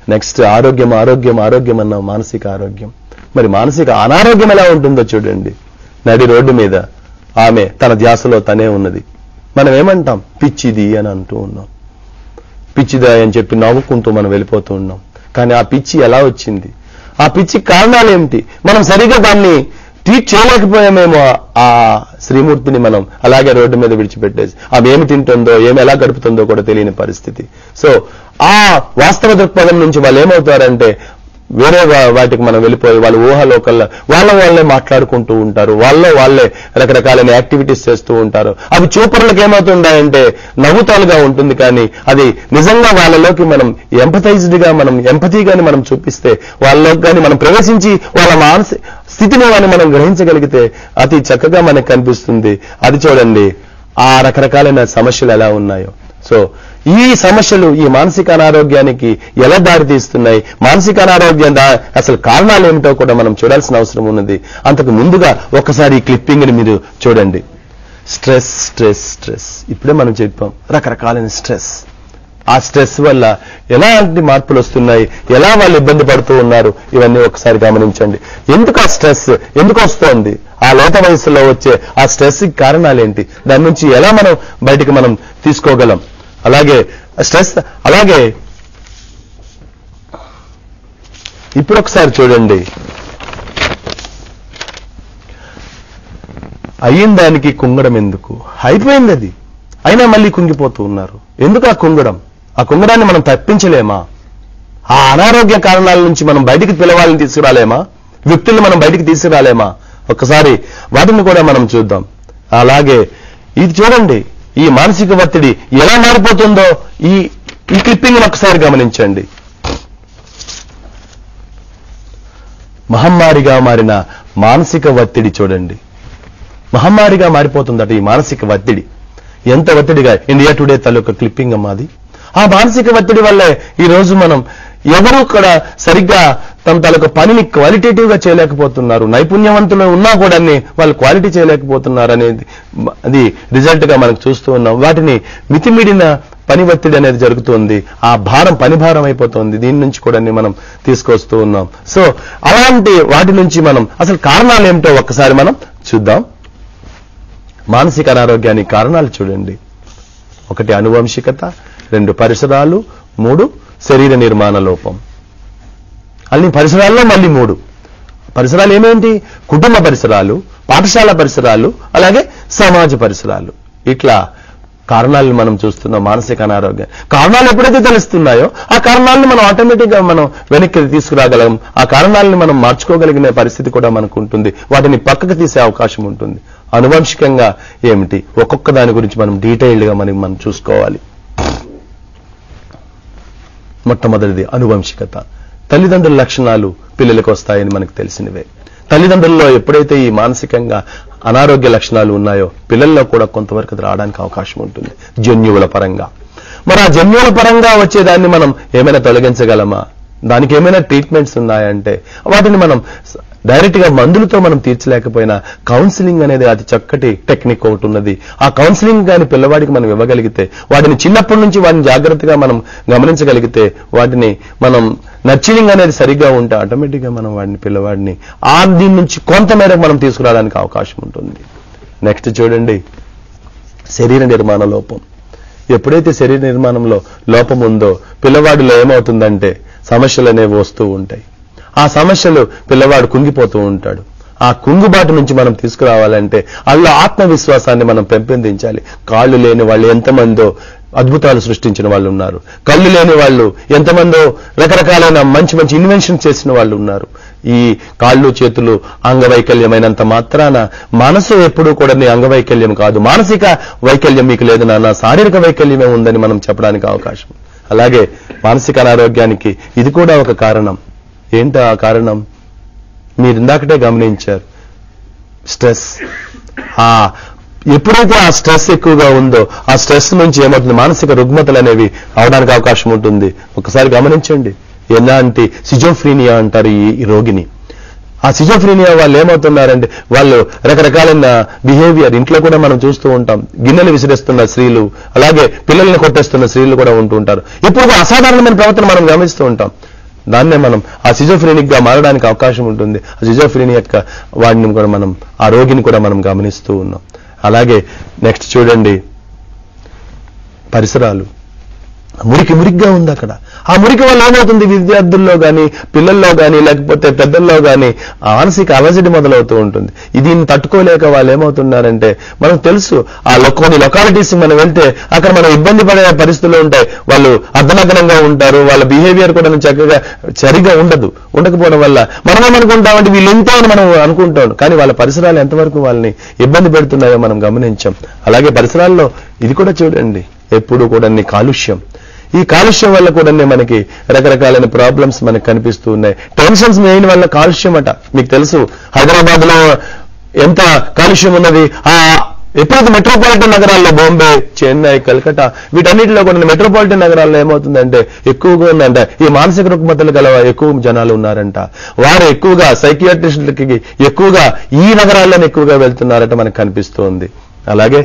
నెక్స్ట్ ఆరోగ్యం ఆరోగ్యం ఆరోగ్యం అన్నాం మానసిక ఆరోగ్యం మరి మానసిక అనారోగ్యం ఎలా ఉంటుందో చూడండి నడి రోడ్డు మీద ఆమె తన ధ్యాసలో తనే ఉన్నది మనం ఏమంటాం పిచ్చిది అని అంటూ ఉన్నాం పిచ్చిదా అని చెప్పి నవ్వుకుంటూ మనం వెళ్ళిపోతూ ఉన్నాం కానీ ఆ పిచ్చి ఎలా వచ్చింది ఆ పిచ్చి కారణాలు ఏమిటి మనం సరిగా దాన్ని ట్రీట్ చేయలేకపోయామేమో ఆ శ్రీమూర్తిని మనం అలాగే రోడ్డు మీద విడిచిపెట్టేసి ఆమె ఏమి తింటుందో ఏమి ఎలా గడుపుతుందో కూడా తెలియని పరిస్థితి సో ఆ వాస్తవ దృక్పథం నుంచి వాళ్ళు ఏమవుతారంటే వేరే వా- వాటికి మనం వెళ్ళిపోయి వాళ్ళ ఊహలోకల్లో వాళ్ళ వాళ్ళే మాట్లాడుకుంటూ ఉంటారు వాళ్ళ వాళ్ళే రకరకాలైన యాక్టివిటీస్ చేస్తూ ఉంటారు అవి చూపర్లకు ఏమవుతుంటాయంటే నవ్వుతాలుగా ఉంటుంది కానీ అది నిజంగా వాళ్ళలోకి మనం ఎంపథైజ్డ్ గా మనం ఎంపతిగాని మనం చూపిస్తే వాళ్ళలోకి కానీ మనం ప్రవేశించి వాళ్ళ మానసి స్థితిని కానీ మనం గ్రహించగలిగితే అతి చక్కగా మనకు కనిపిస్తుంది అది చూడండి ఆ రకరకాలైన సమస్యలు ఎలా ఉన్నాయో సో ఈ సమస్యలు ఈ మానసిక అనారోగ్యానికి ఎలా దారితీస్తున్నాయి మానసిక అనారోగ్యం దా- అసలు కారణాలు ఏమిటో కూడా మనం చూడాల్సిన అవసరం ఉన్నది అంతకు ముందుగా ఒకసారి ఈ క్లిప్పింగ్ ని మీరు చూడండి స్ట్రెస్ స్ట్రెస్ స్ట్రెస్ ఇప్పుడే మనం చెప్పాం రకరకాలైన స్ట్రెస్ ఆ స్ట్రెస్ వల్ల ఎలాంటి మార్పులు వస్తున్నాయి ఎలా వాళ్ళు ఇబ్బంది పడుతూ ఉన్నారు ఇవన్నీ ఒకసారి గమనించండి ఎందుకు ఆ స్ట్రెస్ ఎందుకు వస్తోంది ఆ లోత వయసులో వచ్చే ఆ స్ట్రెస్ కి కారణాలు ఏంటి దాని నుంచి ఎలా మనం బయటికి మనం తీసుకోగలం అలాగే స్ట్రెస్ అలాగే ఇప్పుడు ఒకసారి చూడండి అయిన దానికి కుంగడం ఎందుకు అయిపోయింది అది అయినా మళ్ళీ కుంగిపోతూ ఉన్నారు ఎందుకు ఆ కుంగడం ఆ కుంగడాన్ని మనం తప్పించలేమా ఆ అనారోగ్య కారణాల నుంచి మనం బయటికి పిలవాలని తీసుకురాలేమా వ్యక్తుల్ని మనం బయటికి తీసుకురాలేమా ఒక్కసారి వాటిని కూడా మనం చూద్దాం అలాగే ఇది చూడండి ఈ మానసిక ఒత్తిడి ఎలా మారిపోతుందో ఈ ఈ క్లిప్పింగ్ ఒకసారి గమనించండి మహమ్మారిగా మారిన మానసిక ఒత్తిడి చూడండి మహమ్మారిగా మారిపోతుందట ఈ మానసిక ఒత్తిడి ఎంత ఒత్తిడిగా ఇండియా టుడే తాలూకా క్లిప్పింగ్ అమ్మాది ఆ మానసిక ఒత్తిడి వల్లే ఈ రోజు మనం ఎవరు కూడా సరిగ్గా తమ తాలూకా పనిని క్వాలిటేటివ్ గా చేయలేకపోతున్నారు నైపుణ్యవంతులు ఉన్నా కూడా వాళ్ళు క్వాలిటీ చేయలేకపోతున్నారు అనేది మ- అది రిజల్ట్ గా మనకు చూస్తూ ఉన్నాం వాటిని మితిమీడిన పని ఒత్తిడి అనేది జరుగుతుంది ఆ భారం పని భారం అయిపోతుంది దీని నుంచి కూడా మనం తీసుకొస్తూ ఉన్నాం సో అలాంటి వాటి నుంచి మనం అసలు కారణాలు ఏమిటో ఒక్కసారి మనం చూద్దాం మానసిక అనారోగ్యానికి కారణాలు చూడండి ఒకటి అనువంశికత రెండు పరిసరాలు మూడు శరీర నిర్మాణ లోపం అన్ని పరిసరాల్లో మళ్ళీ మూడు పరిసరాలు ఏమేంటి కుటుంబ పరిసరాలు పాఠశాల పరిసరాలు అలాగే సమాజ పరిసరాలు ఇట్లా కారణాలను మనం చూస్తున్నాం మానసిక అనారోగ్యం కారణాలు ఎప్పుడైతే తెలుస్తున్నాయో ఆ కారణాలను మనం ఆటోమేటిక్ గా మనం వెనక్కి తీసుకురాగలం ఆ కారణాలను మనం మార్చుకోగలిగిన పరిస్థితి కూడా మనకు ఉంటుంది వాటిని పక్కకు తీసే అవకాశం ఉంటుంది అనువంశికంగా ఏమిటి ఒక్కొక్క దాని గురించి మనం డీటెయిల్డ్ గా మనం మనం చూసుకోవాలి మొట్టమొదటిది అనువంశికత తల్లిదండ్రుల లక్షణాలు పిల్లలకు వస్తాయని మనకు తెలిసినవే తల్లిదండ్రుల్లో ఎప్పుడైతే ఈ మానసికంగా అనారోగ్య లక్షణాలు ఉన్నాయో పిల్లల్లో కూడా కొంతవరకు అది రావడానికి అవకాశం ఉంటుంది జన్యువుల పరంగా మరి ఆ జన్యువుల పరంగా వచ్చేదాన్ని మనం ఏమైనా తొలగించగలమా దానికి ఏమైనా ట్రీట్మెంట్స్ ఉన్నాయంటే వాటిని మనం డైరెక్ట్ గా మందులతో మనం తీర్చలేకపోయినా కౌన్సిలింగ్ అనేది అతి చక్కటి టెక్నిక్ ఒకటి ఉన్నది ఆ కౌన్సిలింగ్ కానీ పిల్లవాడికి మనం ఇవ్వగలిగితే వాటిని చిన్నప్పటి నుంచి వాటిని జాగ్రత్తగా మనం గమనించగలిగితే వాటిని మనం నర్చరింగ్ అనేది సరిగ్గా ఉంటే ఆటోమేటిక్ గా మనం వాడిని పిల్లవాడిని ఆ దీని నుంచి కొంత మేరకు మనం తీసుకురావడానికి అవకాశం ఉంటుంది నెక్స్ట్ చూడండి శరీర నిర్మాణ లోపం ఎప్పుడైతే శరీర నిర్మాణంలో లోపం ఉందో పిల్లవాడిలో ఏమవుతుందంటే సమస్యలు అనేవి వస్తూ ఉంటాయి ఆ సమస్యలు పిల్లవాడు కుంగిపోతూ ఉంటాడు ఆ కుంగుబాటు నుంచి మనం తీసుకురావాలంటే అందులో ఆత్మవిశ్వాసాన్ని మనం పెంపొందించాలి కాళ్ళు లేని వాళ్ళు ఎంతమందో అద్భుతాలు సృష్టించిన వాళ్ళు ఉన్నారు కళ్ళు లేని వాళ్ళు ఎంతమందో రకరకాలైన మంచి మంచి ఇన్వెన్షన్ చేసిన వాళ్ళు ఉన్నారు ఈ కాళ్ళు చేతులు అంగవైకల్యమైనంత మాత్రాన మనసు ఎప్పుడూ కూడా నీ అంగవైకల్యం కాదు మానసిక వైకల్యం మీకు లేదు నాన్న శారీరక వైకల్యమే ఉందని మనం చెప్పడానికి అవకాశం అలాగే మానసిక అనారోగ్యానికి ఇది కూడా ఒక కారణం ఏంటి ఆ కారణం మీరు ఇందాకటే గమనించారు స్ట్రెస్ ఆ ఎప్పుడైతే ఆ స్ట్రెస్ ఎక్కువగా ఉందో ఆ స్ట్రెస్ నుంచి ఏమవుతుంది మానసిక రుగ్మతలు అనేవి అవడానికి అవకాశం ఉంటుంది ఒకసారి గమనించండి ఎలాంటి సిజోఫ్రీనియా అంటారు ఈ ఈ రోగిని ఆ సిజోఫ్రీనియా వాళ్ళు ఏమవుతున్నారంటే వాళ్ళు రకరకాలైన బిహేవియర్ ఇంట్లో కూడా మనం చూస్తూ ఉంటాం గిన్నెలు విసిరేస్తున్న స్త్రీలు అలాగే పిల్లల్ని కొట్టేస్తున్న స్త్రీలు కూడా ఉంటూ ఉంటారు ఇప్పుడు అసాధారణమైన ప్రవర్తన మనం గమనిస్తూ ఉంటాం దాన్నే మనం ఆ సిజోఫ్రీనిక్ గా మారడానికి అవకాశం ఉంటుంది ఆ సిజోఫ్రీని యొక్క వాడిని కూడా మనం ఆ రోగిని కూడా మనం గమనిస్తూ ఉన్నాం అలాగే నెక్స్ట్ చూడండి పరిసరాలు మురికి మురికిగా ఉంది అక్కడ ఆ మురికి వల్ల ఏమవుతుంది విద్యార్థుల్లో గాని పిల్లల్లో గాని లేకపోతే పెద్దల్లో గాని మానసిక అలజడి మొదలవుతూ ఉంటుంది ఇది దీన్ని తట్టుకోలేక వాళ్ళు ఏమవుతున్నారంటే మనకు తెలుసు ఆ లో- కొన్ని లొకాలిటీస్ మనం వెళ్తే అక్కడ మనం ఇబ్బంది పడే పరిస్థితులు ఉంటాయి వాళ్ళు అర్ధనగ్నంగా ఉంటారు వాళ్ళ బిహేవియర్ కూడా చక్కగా సరిగా ఉండదు ఉండకపోవడం వల్ల మనం ఏమనుకుంటామంటే వీళ్ళు ఇంత అని మనం అనుకుంటాం కానీ వాళ్ళ పరిసరాలు ఎంతవరకు వాళ్ళని ఇబ్బంది పెడుతున్నాయో మనం గమనించాం అలాగే పరిసరాల్లో ఇది కూడా చూడండి ఎప్పుడు కూడా నీ కాలుష్యం ఈ కాలుష్యం వల్ల కూడా మనకి రకరకాలైన ప్రాబ్లమ్స్ మనకు కనిపిస్తూ ఉన్నాయి టెన్షన్స్ మెయిన్ వల్ల కాలుష్యం అట మీకు తెలుసు హైదరాబాద్ లో ఎంత కాలుష్యం ఉన్నది ఆ ఎప్పుడైతే మెట్రోపాలిటన్ నగరాల్లో బాంబే చెన్నై కలకత్తా వీటన్నిటిలో కూడా మెట్రోపాలిటన్ నగరాల్లో ఏమవుతుందంటే ఎక్కువగా ఉందంట ఈ మానసిక రుగ్మతలు గల ఎక్కువ జనాలు ఉన్నారంట వారు ఎక్కువగా సైకియాట్రిస్టులకి ఎక్కువగా ఈ నగరాల్లోనే ఎక్కువగా వెళ్తున్నారట మనకు కనిపిస్తోంది అలాగే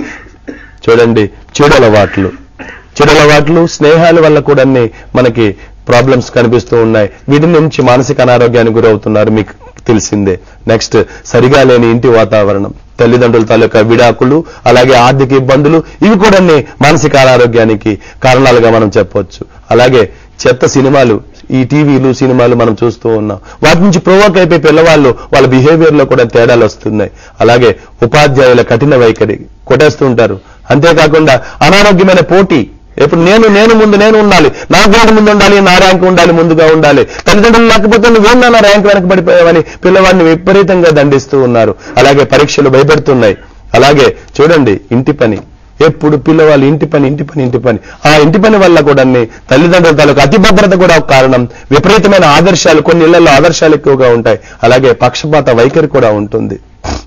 చూడండి చెడు అలవాట్లు చెడు అలవాట్లు స్నేహాల వల్ల కూడా అన్ని మనకి ప్రాబ్లమ్స్ కనిపిస్తూ ఉన్నాయి వీటి నుంచి మానసిక అనారోగ్యానికి గురవుతున్నారు మీకు తెలిసిందే నెక్స్ట్ సరిగా లేని ఇంటి వాతావరణం తల్లిదండ్రుల తాలూకా విడాకులు అలాగే ఆర్థిక ఇబ్బందులు ఇవి కూడా అన్ని మానసిక అనారోగ్యానికి కారణాలుగా మనం చెప్పొచ్చు అలాగే చెత్త సినిమాలు ఈ టీవీలు సినిమాలు మనం చూస్తూ ఉన్నాం వాటి నుంచి ప్రొవోక్ అయిపోయి పిల్లవాళ్ళు వాళ్ళ బిహేవియర్ లో కూడా తేడాలు వస్తున్నాయి అలాగే ఉపాధ్యాయుల కఠిన వైఖరి కొట్టేస్తూ ఉంటారు అంతేకాకుండా అనారోగ్యమైన పోటీ ఇప్పుడు నేను నేను ముందు నేను ఉండాలి నా గ్రేడ్ ముందు ఉండాలి నా ర్యాంక్ ఉండాలి ముందుగా ఉండాలి తల్లిదండ్రులు లేకపోతే నువ్వేం నా ర్యాంక్ వెనక పడిపోయావని పిల్లవాడిని విపరీతంగా దండిస్తూ ఉన్నారు అలాగే పరీక్షలు భయపెడుతున్నాయి అలాగే చూడండి ఇంటి పని ఎప్పుడు పిల్లవాళ్ళు ఇంటి పని ఇంటి పని ఇంటి పని ఆ ఇంటి పని వల్ల కూడా అన్ని తల్లిదండ్రుల తాలూకు అతి భద్రత కూడా ఒక కారణం విపరీతమైన ఆదర్శాలు కొన్ని ఇళ్లలో ఆదర్శాలు ఎక్కువగా ఉంటాయి అలాగే పక్షపాత వైఖరి కూడా ఉంటుంది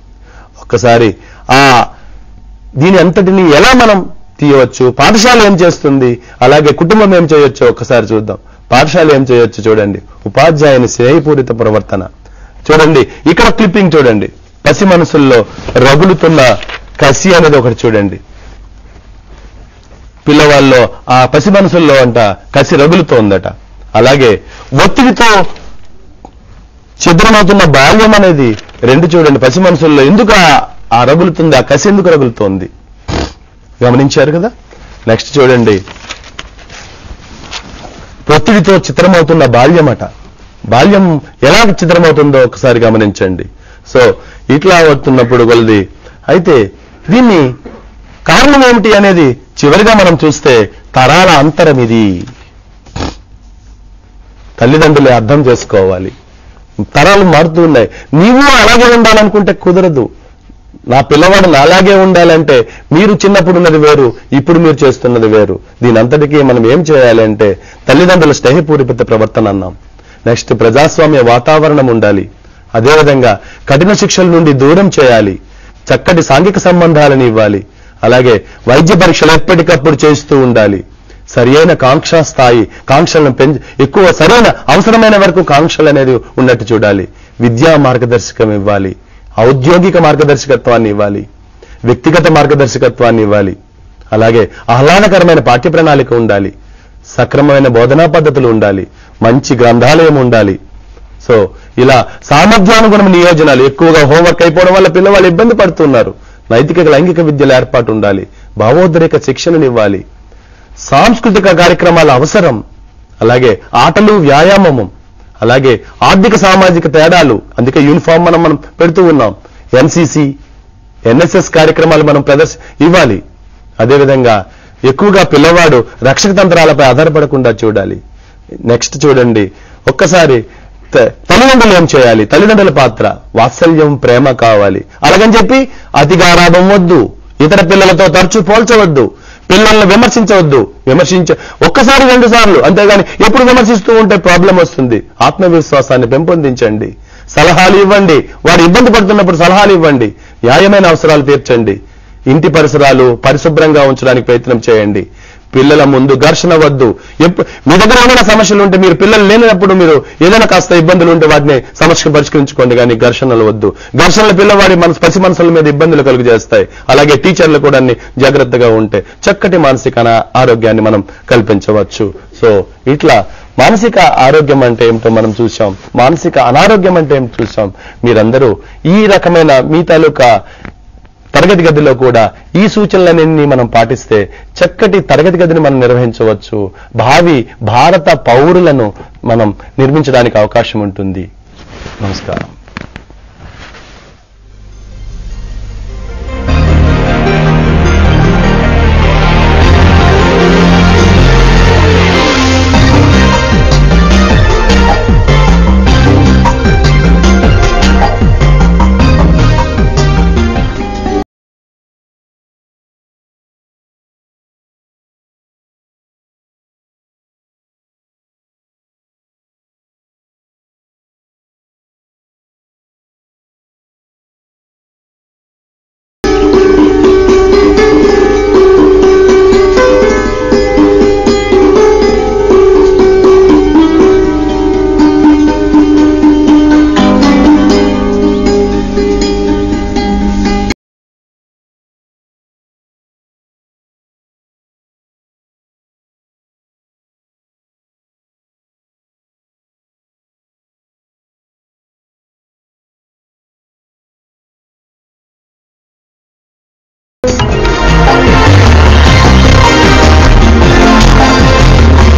ఒక్కసారి ఆ దీని అంతటిని ఎలా మనం తీయవచ్చు పాఠశాల ఏం చేస్తుంది అలాగే కుటుంబం ఏం చేయొచ్చో ఒక్కసారి చూద్దాం పాఠశాల ఏం చేయొచ్చు చూడండి ఉపాధ్యాయుని స్నేహపూరిత ప్రవర్తన చూడండి ఇక్కడ క్లిప్పింగ్ చూడండి పసి మనసుల్లో రగులుతున్న కసి అనేది ఒకటి చూడండి పిల్లవాళ్ళలో ఆ పసి మనసుల్లో అంట కసి రగులుతోందట అలాగే ఒత్తిడితో ఛిద్రమవుతున్న బాల్యం అనేది రెండు చూడండి పసి మనసుల్లో ఎందుకు ఆ- ఆ రగులుతుంది ఆ కసి ఎందుకు రగులుతోంది గమనించారు కదా నెక్స్ట్ చూడండి ఒత్తిడితో చిత్రమవుతున్న బాల్యమట బాల్యం ఎలా చిత్రమవుతుందో ఒకసారి గమనించండి సో ఇట్లా అవుతున్నప్పుడు కొలది అయితే దీన్ని కారణం ఏమిటి అనేది చివరిగా మనం చూస్తే తరాల అంతరం ఇది తల్లిదండ్రులే అర్థం చేసుకోవాలి తరాలు మారుతూ ఉన్నాయి నీవు అలాగే ఉండాలనుకుంటే కుదరదు నా పిల్లవాడు నాలాగే ఉండాలంటే మీరు చిన్నప్పుడు ఉన్నది వేరు ఇప్పుడు మీరు చేస్తున్నది వేరు దీని అంతటికీ మనం ఏం చేయాలంటే తల్లిదండ్రుల స్నేహపూరిత ప్రవర్తన అన్నాం నెక్స్ట్ ప్రజాస్వామ్య వాతావరణం ఉండాలి అదేవిధంగా కఠిన శిక్షల నుండి దూరం చేయాలి చక్కటి సాంఘిక సంబంధాలను ఇవ్వాలి అలాగే వైద్య పరీక్షలు ఎప్పటికప్పుడు చేస్తూ ఉండాలి సరియైన కాంక్ష స్థాయి కాంక్షలను పెంచి ఎక్కువ సరైన అవసరమైన వరకు కాంక్షలు అనేది ఉన్నట్టు చూడాలి విద్యా మార్గదర్శకం ఇవ్వాలి ఔద్యోగిక మార్గదర్శకత్వాన్ని ఇవ్వాలి వ్యక్తిగత మార్గదర్శకత్వాన్ని ఇవ్వాలి అలాగే ఆహ్లాదకరమైన పాఠ్య ప్రణాళిక ఉండాలి సక్రమమైన బోధనా పద్ధతులు ఉండాలి మంచి గ్రంథాలయం ఉండాలి సో ఇలా సామర్థ్యానుగుణం నియోజనాలు ఎక్కువగా హోంవర్క్ అయిపోవడం వల్ల పిల్లవాళ్ళు ఇబ్బంది పడుతున్నారు నైతిక లైంగిక విద్యల ఏర్పాటు ఉండాలి భావోద్రేక శిక్షణను ఇవ్వాలి సాంస్కృతిక కార్యక్రమాల అవసరం అలాగే ఆటలు వ్యాయామము అలాగే ఆర్థిక సామాజిక తేడాలు అందుకే యూనిఫామ్ మనం మనం పెడుతూ ఉన్నాం ఎన్సీసీ ఎన్ఎస్ఎస్ కార్యక్రమాలు మనం ప్రదర్శ ఇవ్వాలి అదేవిధంగా ఎక్కువగా పిల్లవాడు రక్షక తంత్రాలపై ఆధారపడకుండా చూడాలి నెక్స్ట్ చూడండి ఒక్కసారి త- తల్లిదండ్రులు ఏం చేయాలి తల్లిదండ్రుల పాత్ర వాత్సల్యం ప్రేమ కావాలి అలాగని చెప్పి అతిగారాభం వద్దు ఇతర పిల్లలతో తరచూ పోల్చవద్దు పిల్లల్ని విమర్శించవద్దు విమర్శించ ఒక్కసారి రెండు సార్లు అంతేగాని ఎప్పుడు విమర్శిస్తూ ఉంటే ప్రాబ్లం వస్తుంది ఆత్మవిశ్వాసాన్ని పెంపొందించండి సలహాలు ఇవ్వండి వాడు ఇబ్బంది పడుతున్నప్పుడు సలహాలు ఇవ్వండి న్యాయమైన అవసరాలు తీర్చండి ఇంటి పరిసరాలు పరిశుభ్రంగా ఉంచడానికి ప్రయత్నం చేయండి పిల్లల ముందు ఘర్షణ వద్దు ఎప్పుడు మీ దగ్గర ఏమైనా సమస్యలు ఉంటే మీరు పిల్లలు లేనప్పుడు మీరు ఏదైనా కాస్త ఇబ్బందులు ఉంటే వాటిని సమస్య పరిష్కరించుకోండి కానీ ఘర్షణలు వద్దు ఘర్షణలు పిల్లవాడి మనసు పసి మనసుల మీద ఇబ్బందులు కలుగు చేస్తాయి అలాగే టీచర్లు కూడా అన్ని జాగ్రత్తగా ఉంటే చక్కటి మానసిక అనా- ఆరోగ్యాన్ని మనం కల్పించవచ్చు సో ఇట్లా మానసిక ఆరోగ్యం అంటే ఏమిటో మనం చూసాం మానసిక అనారోగ్యం అంటే ఏమిటో చూసాం మీరందరూ ఈ రకమైన మీ తాలూకా తరగతి గదిలో కూడా ఈ సూచనలన్నీ మనం పాటిస్తే చక్కటి తరగతి గదిని మనం నిర్వహించవచ్చు భావి భారత పౌరులను మనం నిర్మించడానికి అవకాశం ఉంటుంది నమస్కారం